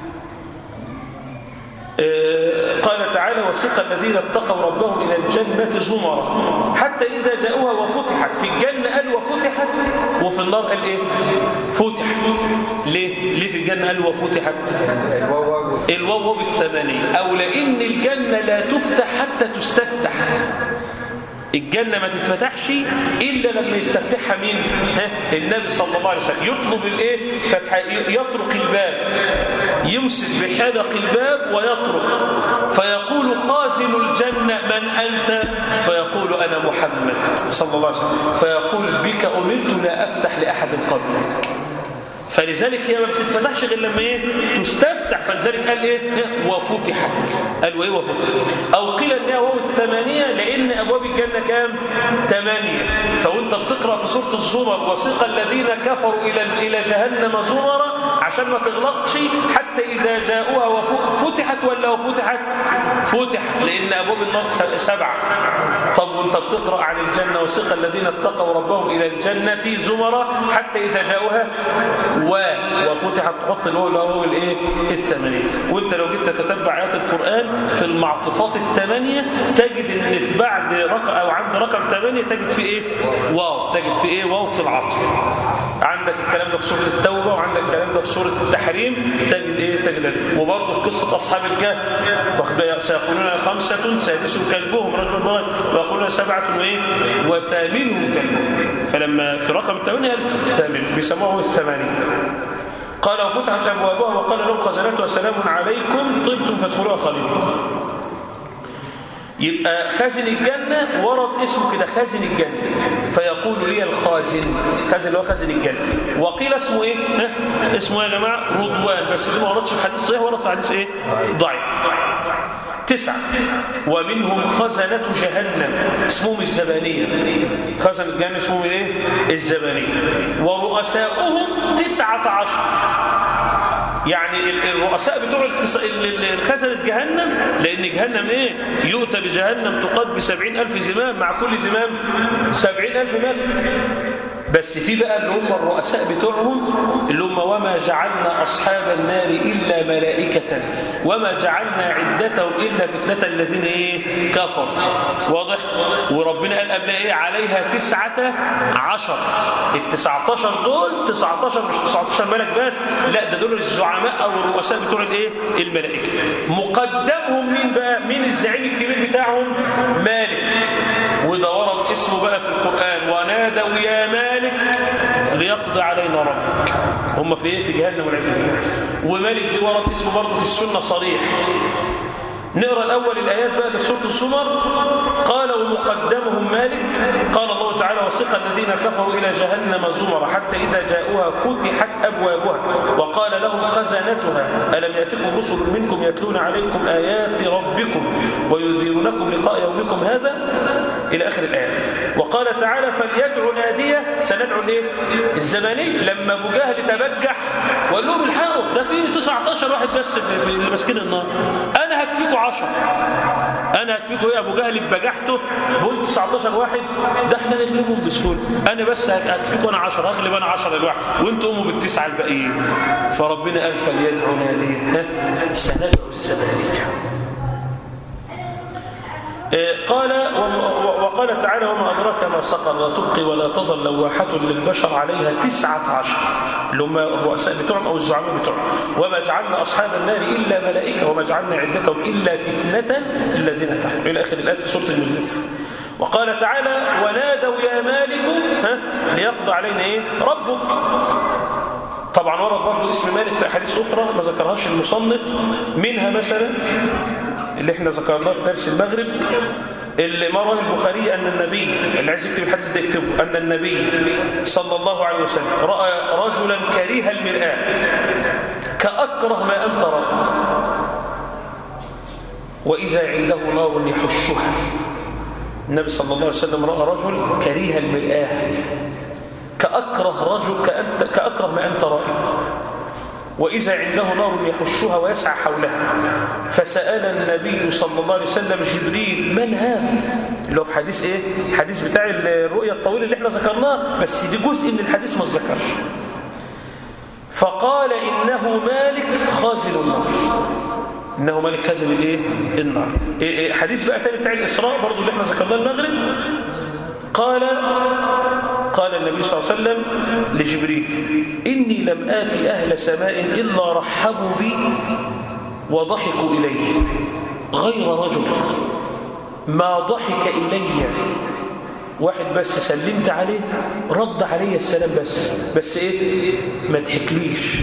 آه، قال تعالى وسق الذين اتقوا ربهم إلى الجنة زمرا حتى إذا جاءوها وفتحت في الجنة قال وفتحت وفي النار قال إيه فتحت ليه ليه في الجنة قال وفتحت الواو الواو بالثمانية أو لأن الجنة لا تفتح حتى تستفتح الجنة ما تتفتحش إلا لما يستفتحها مين ها؟ النبي صلى الله عليه وسلم يطلب الإيه فتح يطرق الباب يمسك بحلق الباب ويطرق فيقول خازن الجنة من أنت فيقول أنا محمد صلى الله عليه وسلم فيقول بك أمرت لا أفتح لأحد قبلك فلذلك هي ما بتتفتحش غير لما ايه تستفتح فلذلك قال ايه وفتحت قال وايه وفتحت او قيل انها واو الثمانيه لان ابواب الجنه كام ثمانيه فوانت بتقرا في سوره الزمر وسيق الذين كفروا الى الى جهنم زمرا عشان ما تغلطش حتى اذا جاءوها وفتحت ولا وفتحت فتحت لان ابواب النار سبعه طب وانت بتقرا عن الجنه وسيق الذين اتقوا ربهم الى الجنه زمرا حتى اذا جاءوها و وفتحت تحط اللي هو اللي هو الايه الثمانيه وانت لو جيت تتتبع ايات القران في المعطوفات الثمانيه تجد ان في بعد رقم او عند رقم ثمانيه تجد في ايه واو تجد في ايه واو في العطف عندك الكلام ده في سوره التوبه وعندك الكلام ده في سوره التحريم تجد ايه تجد وبرضه في قصه اصحاب الكهف سيقولون خمسه سادسهم كلبهم رجل ضال ويقولون سبعه وايه وثامنهم كلبهم فلما في رقم الثمانيه ثامن بيسموه الثمانيه قال وفتحت أبوابها وقال لهم خزنتها سلام عليكم طبتم فادخلوها خالدين يبقى خازن الجنة ورد اسمه كده خازن الجنة فيقول لي الخازن خازن اللي هو خازن الجنة وقيل اسمه ايه ها؟ اسمه يا جماعة رضوان بس ده ما وردش في حديث صحيح ورد في حديث ايه ضعيف تسعة ومنهم خزنة جهنم اسمهم الزبانية خزن الجهنم اسمهم ايه الزبانية ورؤساؤهم تسعة عشر يعني الرؤساء بتوع خزنة جهنم لأن جهنم إيه يؤتى بجهنم تقاد بسبعين ألف زمام مع كل زمام سبعين ألف ملك بس في بقى اللي هم الرؤساء بتوعهم اللي هم وما جعلنا أصحاب النار إلا ملائكة وما جعلنا عدتهم إلا فتنة الذين إيه كفروا واضح وربنا قال قبل إيه عليها تسعة عشر التسعة عشر دول تسعة عشر مش تسعة عشر ملك بس لا ده دول الزعماء أو الرؤساء بتوع الإيه الملائكة مقدمهم مين بقى مين الزعيم الكبير بتاعهم مالك وده ورد اسمه بقى في القرآن ونادوا يا مالك ليقضي علينا ربك هم في ايه في جهنم والعياذ بالله ومالك دي ورد اسمه برضه في السنة صريح نقرا الاول الايات بقى لسوره الزمر قال ومقدمهم مالك قال الله تعالى وسق الذين كفروا الى جهنم زمر حتى اذا جاءوها فتحت ابوابها وقال لهم خزنتها الم ياتكم رسل منكم يتلون عليكم ايات ربكم وينذرونكم لقاء يومكم هذا الى اخر الايات وقال تعالى فليدعو ناديه سندعو الايه الزماني لما ابو جهل تبجح وقال لهم الحقوا ده في 19 واحد بس في, في اللي ماسكين النار انا هكفيكوا 10 انا هكفيكوا ايه ابو جهل بجحته بقول 19 واحد ده احنا نغلبهم بسهوله انا بس هكفيكوا انا 10 هغلب انا 10 لوحدي وانتوا قوموا بالتسعه الباقيين فربنا قال فليدعو ناديه ها سندعو الزبانيه قال وقال تعالى وما أدراك ما سقر لا تبقي ولا تظل لواحة للبشر عليها تسعة عشر اللي هم الرؤساء بتوعهم أو الزعماء بتوعهم وما جعلنا أصحاب النار إلا ملائكة وما جعلنا عدتهم إلا فتنة الذين كفروا إلى آخر الآية في سورة المدثر وقال تعالى ونادوا يا مالك ها ليقضى علينا إيه ربك طبعا ورد برضه اسم مالك في أحاديث أخرى ما ذكرهاش المصنف منها مثلا اللي احنا ذكرناه في درس المغرب اللي ما رواه البخاري أن النبي اللي عايز يكتب الحديث ده يكتبه أن النبي صلى الله عليه وسلم رأى رجلا كريه المرآة كأكره ما أنت رأى وإذا عنده نار يحشها النبي صلى الله عليه وسلم رأى رجل كريه المرآة كأكره رجل كأنت كأكره ما أنت رأي وإذا عنده نار يحشها ويسعى حولها فسأل النبي صلى الله عليه وسلم جبريل من هذا اللي هو في حديث إيه حديث بتاع الرؤية الطويلة اللي احنا ذكرناه بس دي جزء من الحديث ما اتذكرش فقال إنه مالك خازن النار إنه مالك خازن الإيه النار إيه إيه حديث بقى تاني بتاع الإسراء برضو اللي احنا ذكرناه المغرب قال قال النبي صلى الله عليه وسلم لجبريل إني لم آتي أهل سماء إلا رحبوا بي وضحكوا إلي غير رجل ما ضحك إلي واحد بس سلمت عليه رد علي السلام بس بس إيه ما تحكليش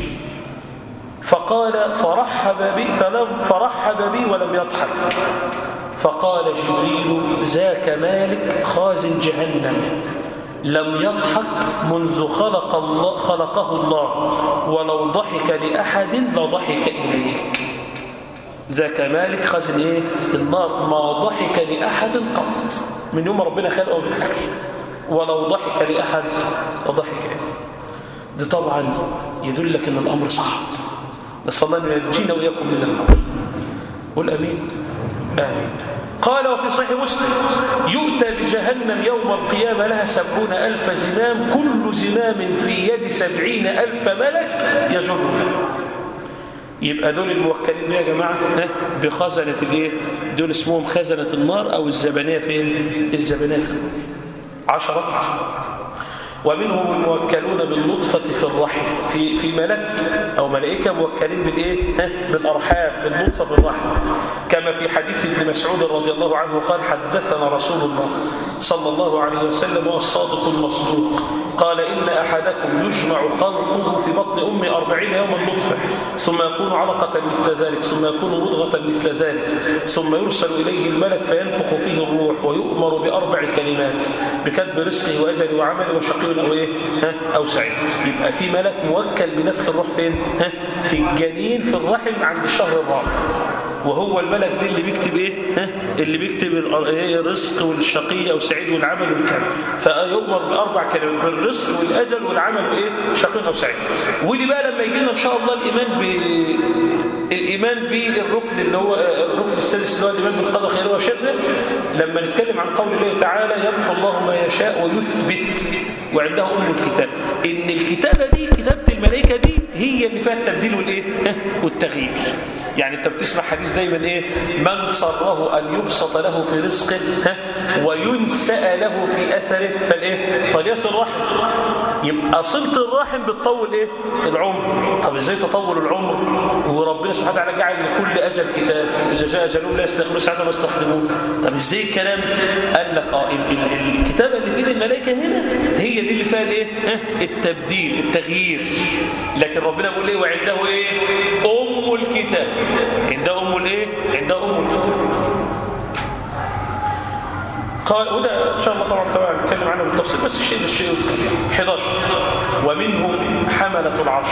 فقال فرحب بي فلم فرحب بي ولم يضحك فقال جبريل ذاك مالك خازن جهنم لم يضحك منذ خلق الله خلقه الله ولو ضحك لأحد لضحك إليك ذاك مالك خزن إيه؟ النار ما ضحك لأحد قط من يوم ربنا خلقه ما بيضحكش ولو ضحك لأحد لضحك إليك ده طبعا يدلك أن الأمر صعب نسأل الله أن ينجينا وإياكم من النار قل أمين آمين قال وفي صحيح مسلم يؤتى بجهنم يوم القيامة لها سبعون ألف زمام كل زمام في يد سبعين ألف ملك يجرون يبقى دول الموكلين بيه يا جماعة ها بخزنة الايه دول اسمهم خزنة النار أو الزبانية فين الزبانية فين عشرة ومنهم الموكلون بالنطفة في الرحم في في ملك أو ملائكة موكلين بالإيه؟ ها؟ بالأرحام بالنطفة في الرحم كما في حديث ابن مسعود رضي الله عنه قال حدثنا رسول الله صلى الله عليه وسلم والصادق المصدوق قال إن أحدكم يجمع خلقه في بطن أمه أربعين يوما نطفة ثم يكون علقة مثل ذلك ثم يكون مضغة مثل ذلك ثم يرسل إليه الملك فينفخ فيه الروح ويؤمر بأربع كلمات بكتب رزقه وأجله وعمله وشقي أو إيه ها أو سعيد يبقى في ملك موكل بنفخ الروح فين ها في الجنين في الرحم عند الشهر الرابع وهو الملك ده اللي بيكتب ايه ها؟ اللي بيكتب الرزق والشقي او سعيد والعمل والكلام فيؤمر باربع كلمات بالرزق والاجل والعمل وايه شقي او سعيد ودي بقى لما يجي لنا ان شاء الله الايمان ب الايمان بالركن اللي هو الركن السادس اللي هو الايمان بالقدر خيره وشره لما نتكلم عن قول الله تعالى يمحو الله ما يشاء ويثبت وعنده ام الكتاب ان الكتابه دي كتابه الملائكه دي هي اللي فيها التبديل والايه والتغيير يعني انت بتسمع حديث دايما ايه من سره ان يبسط له في رزقه ها وينسأ له في اثره فالايه فليصل رحم يبقى صله الرحم بتطول ايه العمر طب ازاي تطول العمر وربنا سبحانه وتعالى جعل لكل اجل كتاب اذا جاء اجلهم لا يستخدمون ساعه ما يستخدمون طب ازاي الكلام قال لك اه الكتابه اللي في ايد الملائكه هنا هي دي اللي فيها الايه التبديل التغيير لكن ربنا بيقول ايه وعنده ايه ام الكتاب عنده ام الايه عنده ام الكتاب قال وده ان شاء الله طبعا طبعا نتكلم عنه بالتفصيل بس الشيء بالشيء يذكر 11 ومنهم حملة العرش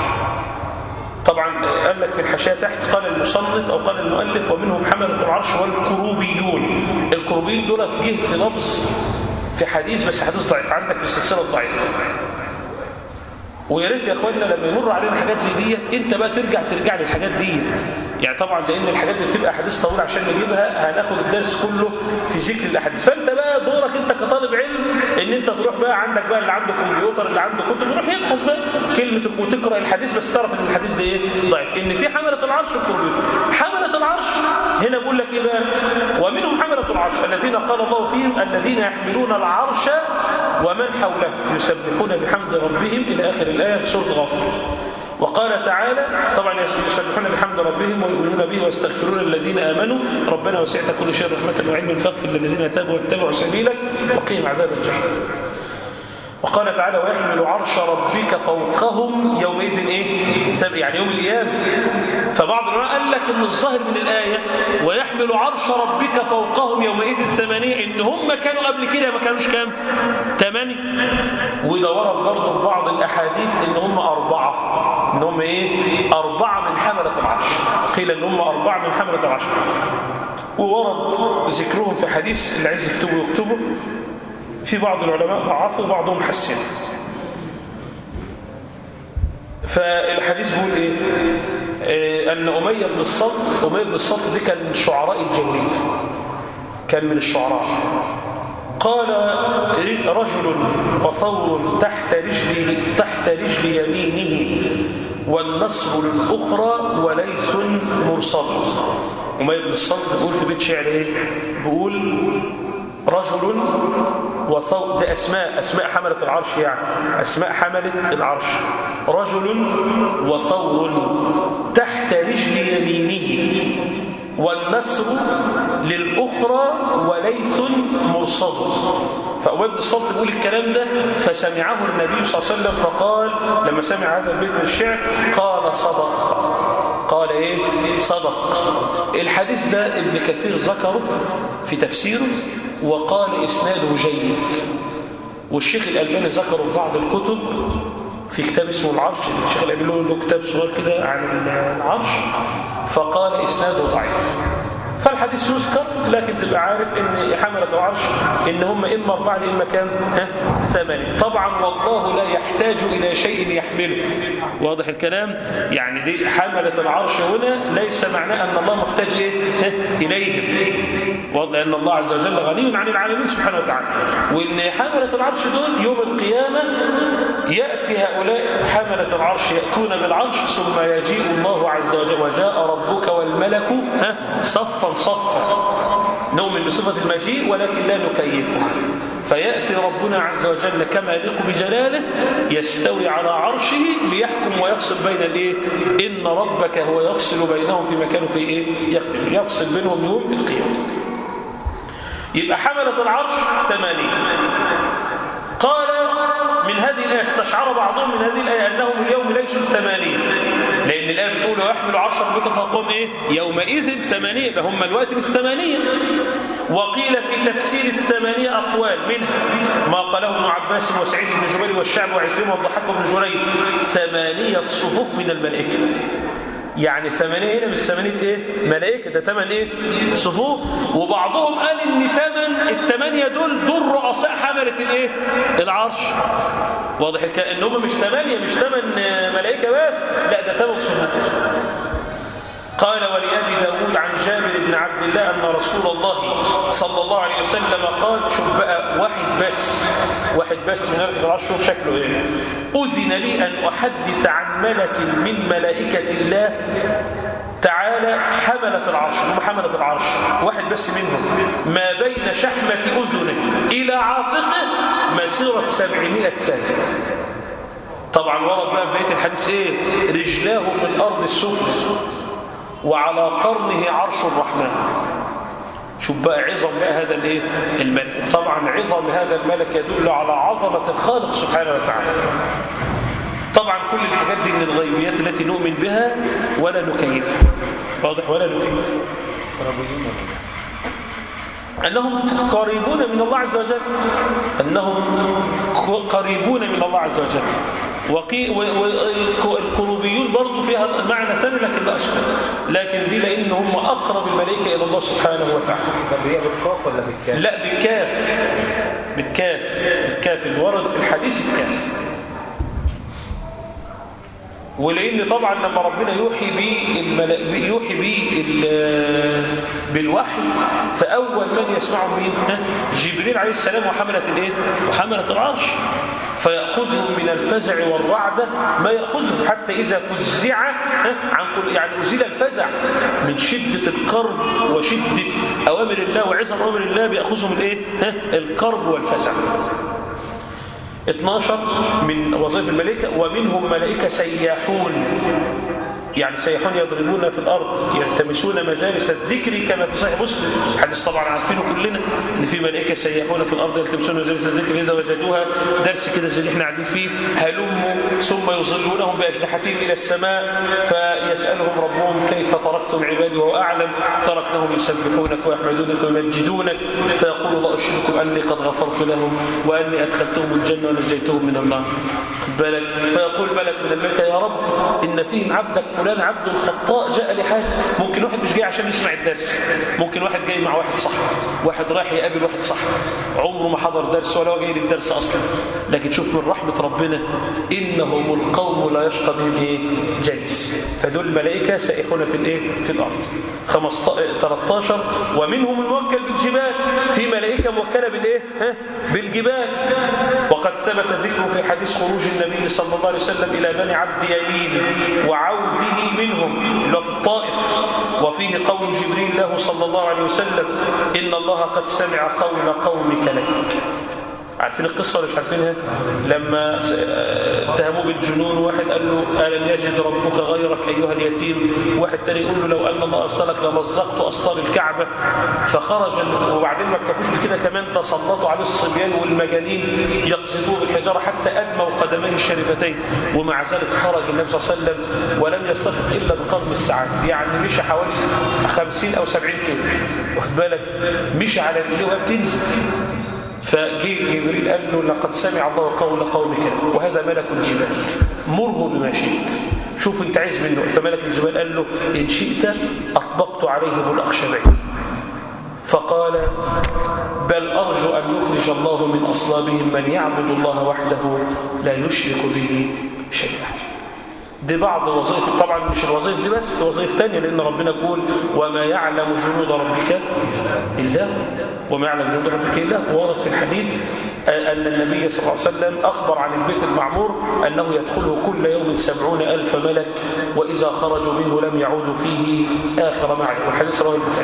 طبعا قال لك في الحاشيه تحت قال المصنف او قال المؤلف ومنهم حملة العرش والكروبيون الكروبيون دول جه في لفظ في حديث بس حديث ضعيف عندك في السلسله الضعيفه ويا ريت يا اخوانا لما يمر علينا حاجات زي ديت انت بقى ترجع ترجع للحاجات ديت يعني طبعا لان الحاجات دي بتبقى احاديث طويله عشان نجيبها هناخد الدرس كله في ذكر الاحاديث فانت بقى دورك انت كطالب علم ان انت تروح بقى عندك بقى اللي عنده كمبيوتر اللي عنده كتب يروح يبحث بقى كلمه وتقرا الحديث بس تعرف ان الحديث ده ايه ضعيف ان في حمله العرش الكمبيوتر حمله العرش هنا بقول لك ايه بقى ومنهم حمله العرش الذين قال الله فيهم الذين يحملون العرش ومن حوله يسبحون بحمد ربهم إلى آخر الآية في سورة غافر وقال تعالى طبعا يسبحون بحمد ربهم ويؤمنون به ويستغفرون الذين آمنوا ربنا وسعت كل شيء رحمة وعلما فاغفر للذين تابوا واتبعوا سبيلك وقهم عذاب الجحيم وقال تعالى ويحمل عرش ربك فوقهم يومئذ ايه يعني يوم القيامه فبعض العلماء قال لك ان الظاهر من الايه ويحمل عرش ربك فوقهم يومئذ ثمانيه ان هم كانوا قبل كده ما كانوش كام ثمانيه وده ورد برضه في بعض الاحاديث ان هم اربعه ان هم ايه اربعه من حمله العرش قيل ان هم اربعه من حمله العرش وورد ذكرهم في حديث اللي عايز يكتبه يكتبه في بعض العلماء ضعفوا وبعضهم حسنوا فالحديث بيقول ايه آه ان اميه بن الصلت اميه بن الصلت دي كان من شعراء الجاهليه كان من الشعراء قال رجل وثور تحت رجلي تحت رجل يمينه والنصر للاخرى وليس مرصد اميه بن الصلت بيقول في بيت شعر ايه بيقول رجل وصوت ده أسماء أسماء حملة العرش يعني أسماء حملة العرش رجل وثور تحت رجل يمينه والنسر للأخرى وليس مرصد فأبواب الصوت بيقول الكلام ده فسمعه النبي صلى الله عليه وسلم فقال لما سمع هذا البيت من الشعر قال صدق قال ايه صدق الحديث ده ابن كثير ذكره في تفسيره وقال إسناده جيد والشيخ الألباني ذكره في بعض الكتب في كتاب اسمه العرش الشيخ الألباني له كتاب صغير كده عن العرش فقال إسناده ضعيف فالحديث يذكر لكن تبقى عارف ان حملة العرش ان هم اما اربعة اما كام ها ثمانية طبعا والله لا يحتاج الى شيء يحمله واضح الكلام يعني دي حملة العرش هنا ليس معناه ان الله محتاج ايه ها اليهم واضح ان الله عز وجل غني عن العالمين سبحانه وتعالى وان حملة العرش دول يوم القيامة يأتي هؤلاء حملة العرش يأتون بالعرش ثم يجيء الله عز وجل وجاء ربك والملك ها صفا صفا نؤمن بصفة المجيء ولكن لا نكيفها فيأتي ربنا عز وجل كما يليق بجلاله يستوي على عرشه ليحكم ويفصل بين الايه إن ربك هو يفصل بينهم في مكانه في ايه يختلف يفصل بينهم يوم القيامة يبقى حملة العرش ثمانية قال من هذه الآية استشعر بعضهم من هذه الآية أنهم اليوم ليسوا ثمانية لأن الآية بتقول ويحمل عرش ربك فوقهم إيه يومئذ ثمانية يبقى هم الوقت بالثمانية وقيل في تفسير الثمانية أقوال منها ما قاله ابن عباس وسعيد بن جبير والشعب وعكرمة والضحاك بن جريج ثمانية صفوف من الملائكة يعني ثمانية هنا مش ثمانية ايه ملائكة ده ثمان ايه صفوف وبعضهم قال ان ثمان الثمانية دول دول رؤساء حملة الايه العرش واضح ان هم مش ثمانية مش ثمان ملائكة بس لا ده ثمان صفوف قال ولأبي داود عن جابر بن عبد الله أن رسول الله صلى الله عليه وسلم قال شوف بقى واحد بس واحد بس من ملائكة العرش شوف شكله ايه أذن لي أن أحدث عن ملك من ملائكة الله تعالى حملة العرش هم حملة العرش واحد بس منهم ما بين شحمة أذنه إلى عاتقه مسيرة سبعمائة سنة طبعا ورد بقى في بيت الحديث ايه رجلاه في الأرض السفلى وعلى قرنه عرش الرحمن شوف بقى عظم بقى هذا الايه الملك طبعا عظم هذا الملك يدل على عظمة الخالق سبحانه وتعالى طبعا كل الحاجات دي من الغيبيات التي نؤمن بها ولا نكيفها واضح ولا نكيفها أنهم قريبون من الله عز وجل أنهم قريبون من الله عز وجل والكروبيون برضو فيها معنى ثاني لكن لا أشكر لكن دي لأن هم أقرب الملائكة إلى الله سبحانه وتعالى طب هي بالقاف ولا بالكاف؟ لا بالكاف بالكاف بالكاف الورد في الحديث الكاف ولان طبعا لما ربنا يوحي بيه الملا... يوحي بيه ال... بالوحي فاول من يسمعه مين ها؟ جبريل عليه السلام وحمله الايه وحمله العرش فيأخذهم من الفزع والرعدة ما يأخذهم حتى إذا فزع عن كل يعني أزيل الفزع من شدة الكرب وشدة أوامر الله وعظم أوامر الله بيأخذهم الإيه؟ الكرب والفزع 12 من وظائف الملائكة ومنهم ملائكة سياحون يعني سيحون يضربون في الأرض يلتمسون مجالس الذكر كما في صحيح مسلم حديث طبعا عارفينه كلنا ان في ملائكة سيحون في الأرض يلتمسون مجالس الذكر إذا وجدوها درس كده زي اللي احنا قاعدين فيه هلموا ثم يظلونهم بأجنحتهم إلى السماء فيسألهم ربهم كيف تركتم عبادي وهو أعلم تركناهم يسبحونك ويحمدونك ويمجدونك فيقول الله أشهدكم أني قد غفرت لهم وأني أدخلتهم الجنة ونجيتهم من النار بالك فيقول ملك من الملائكة يا رب إن فيهم عبدك فلان عبد خطاء جاء لحاجة ممكن واحد مش جاي عشان يسمع الدرس ممكن واحد جاي مع واحد صاحبه واحد رايح يقابل واحد صاحبه عمره ما حضر درس ولا هو جاي للدرس أصلا لكن شوف من رحمة ربنا إنهم القوم لا يشقى بهم إيه جلس فدول الملائكة سائحون في الإيه في الأرض 13 ومنهم الموكل بالجبال في ملائكة موكلة بالإيه ها بالجبال وقد ثبت ذكره في حديث خروج النبي صلى الله عليه وسلم إلى بني عبد يليل وعوده منهم اللي في الطائف وفيه قول جبريل له صلى الله عليه وسلم إن الله قد سمع قول قومك لك عارفين القصة ولا مش عارفينها لما اتهموه بالجنون واحد قال له ألم يجد ربك غيرك أيها اليتيم واحد تاني يقول له لو أن الله أرسلك لمزقت أسطار الكعبة فخرج وبعدين ما اكتفوش بكده كمان تسلطوا عليه الصبيان والمجانين يقذفوه بالحجارة حتى أدموا قدميه الشريفتين ومع ذلك خرج النبي صلى الله عليه وسلم ولم يستفق إلا بقدم الساعات يعني مشى حوالي 50 أو 70 كيلو واخد بالك مشى على رجليه وهي بتنزف فجي جبريل قال له لقد سمع الله قول قومك وهذا ملك الجبال مره بما شئت شوف انت عايز منه فملك الجبال قال له إن شئت أطبقت عليهم الأخشبين فقال بل أرجو أن يخرج الله من أصلابهم من يعبد الله وحده لا يشرك به شيئا دي بعض وظائف طبعا مش الوظائف دي بس في وظائف تانية لأن ربنا يقول وما يعلم جنود ربك إلا وما يعلم جنود ربك إلا ورد في الحديث أن النبي صلى الله عليه وسلم أخبر عن البيت المعمور أنه يدخله كل يوم سبعون ألف ملك وإذا خرجوا منه لم يعودوا فيه آخر معه والحديث رواه البخاري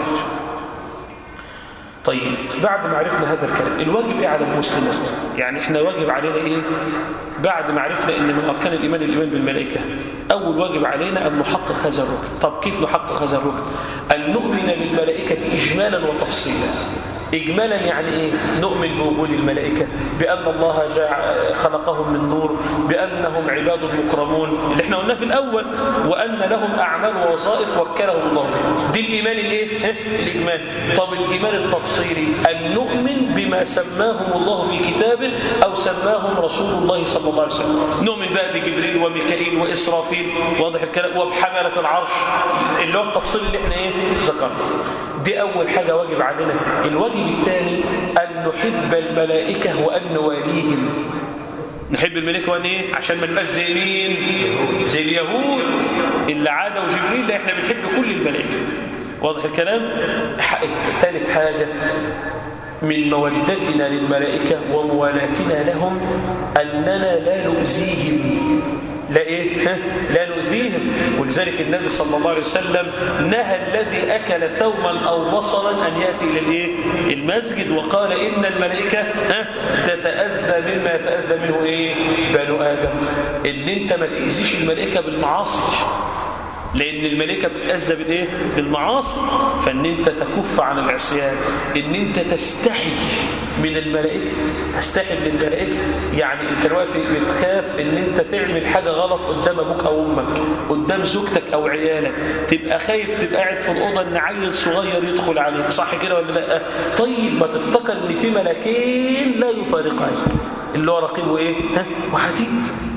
طيب بعد ما عرفنا هذا الكلام الواجب ايه على المسلم يعني احنا واجب علينا ايه بعد ما عرفنا ان من اركان الايمان الايمان بالملائكه اول واجب علينا ان نحقق هذا الركن طب كيف نحقق هذا الركن ان نؤمن بالملائكه اجمالا وتفصيلا إجمالا يعني إيه؟ نؤمن بوجود الملائكة بأن الله خلقهم من نور بأنهم عباد مكرمون اللي احنا قلناه في الأول وأن لهم أعمال ووظائف وكلهم الله به دي الإيمان الإيه؟ الإجمال طب الإيمان التفصيلي أن نؤمن بما سماهم الله في كتابه أو سماهم رسول الله صلى الله عليه وسلم نؤمن بقى بجبريل وميكائيل وإسرافيل واضح الكلام وبحملة العرش اللي هو التفصيل اللي احنا إيه؟ ذكرنا دي أول حاجة واجب علينا فيه الواجب الثاني أن نحب الملائكة وأن نواليهم نحب الملائكة وأن إيه؟ عشان ما نبقاش زي مين؟ زي اليهود اللي عادوا جبريل لا إحنا بنحب كل الملائكة واضح الكلام؟ ثالث حاجة من مودتنا للملائكة وموالاتنا لهم أننا لا نؤذيهم لا إيه؟ لا نؤذيهم ولذلك النبي صلى الله عليه وسلم نهى الذي أكل ثوما أو بصلا أن يأتي إلى الإيه؟ المسجد وقال إن الملائكة ها تتأذى مما يتأذى منه إيه؟ بنو آدم إن أنت ما تأذيش الملائكة بالمعاصي لأن الملائكة بتتأذى بالإيه؟ بالمعاصي فإن أنت تكف عن العصيان إن أنت تستحي من الملائكة تستحي من الملائكة يعني أنت دلوقتي بتخاف إن أنت تعمل حاجة غلط قدام أبوك أو أمك قدام زوجتك أو عيالك تبقى خايف تبقى قاعد في الأوضة إن عيل صغير يدخل عليك صح كده ولا لا؟ طيب ما تفتكر إن في ملكين لا يفارقانك اللي هو رقيب وإيه؟ ها؟ وحديد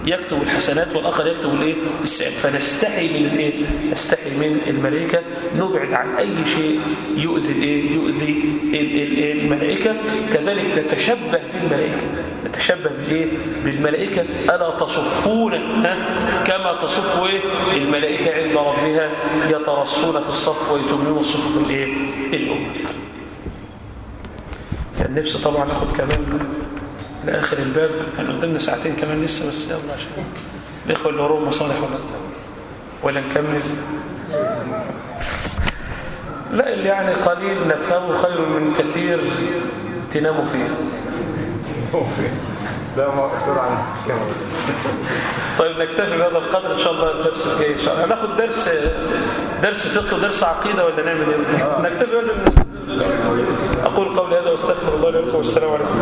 يكتب الحسنات والآخر يكتب الايه السيئات فنستحي من الايه نستحي من الملائكة نبعد عن أي شيء يؤذي الايه يؤذي الملائكة كذلك نتشبه بالملائكة نتشبه بالايه بالملائكة ألا تصفون كما تصف ايه الملائكة عند ربها يترصون في الصف ويتمون الصفوف الايه الأم كان نفسي طبعا اخد كمان لاخر الباب كان قدامنا ساعتين كمان لسه بس يلا عشان الاخوه اللي وراهم مصالح ولا بتاع ولا نكمل لا اللي يعني قليل نفهمه خير من كثير تناموا فيه ده مقصور عن كمان طيب نكتفي بهذا القدر ان شاء الله الدرس الجاي ان شاء الله هناخد درس درس فقه ودرس عقيده ولا نعمل ايه نكتفي بهذا اقول قولي هذا واستغفر الله لكم والسلام عليكم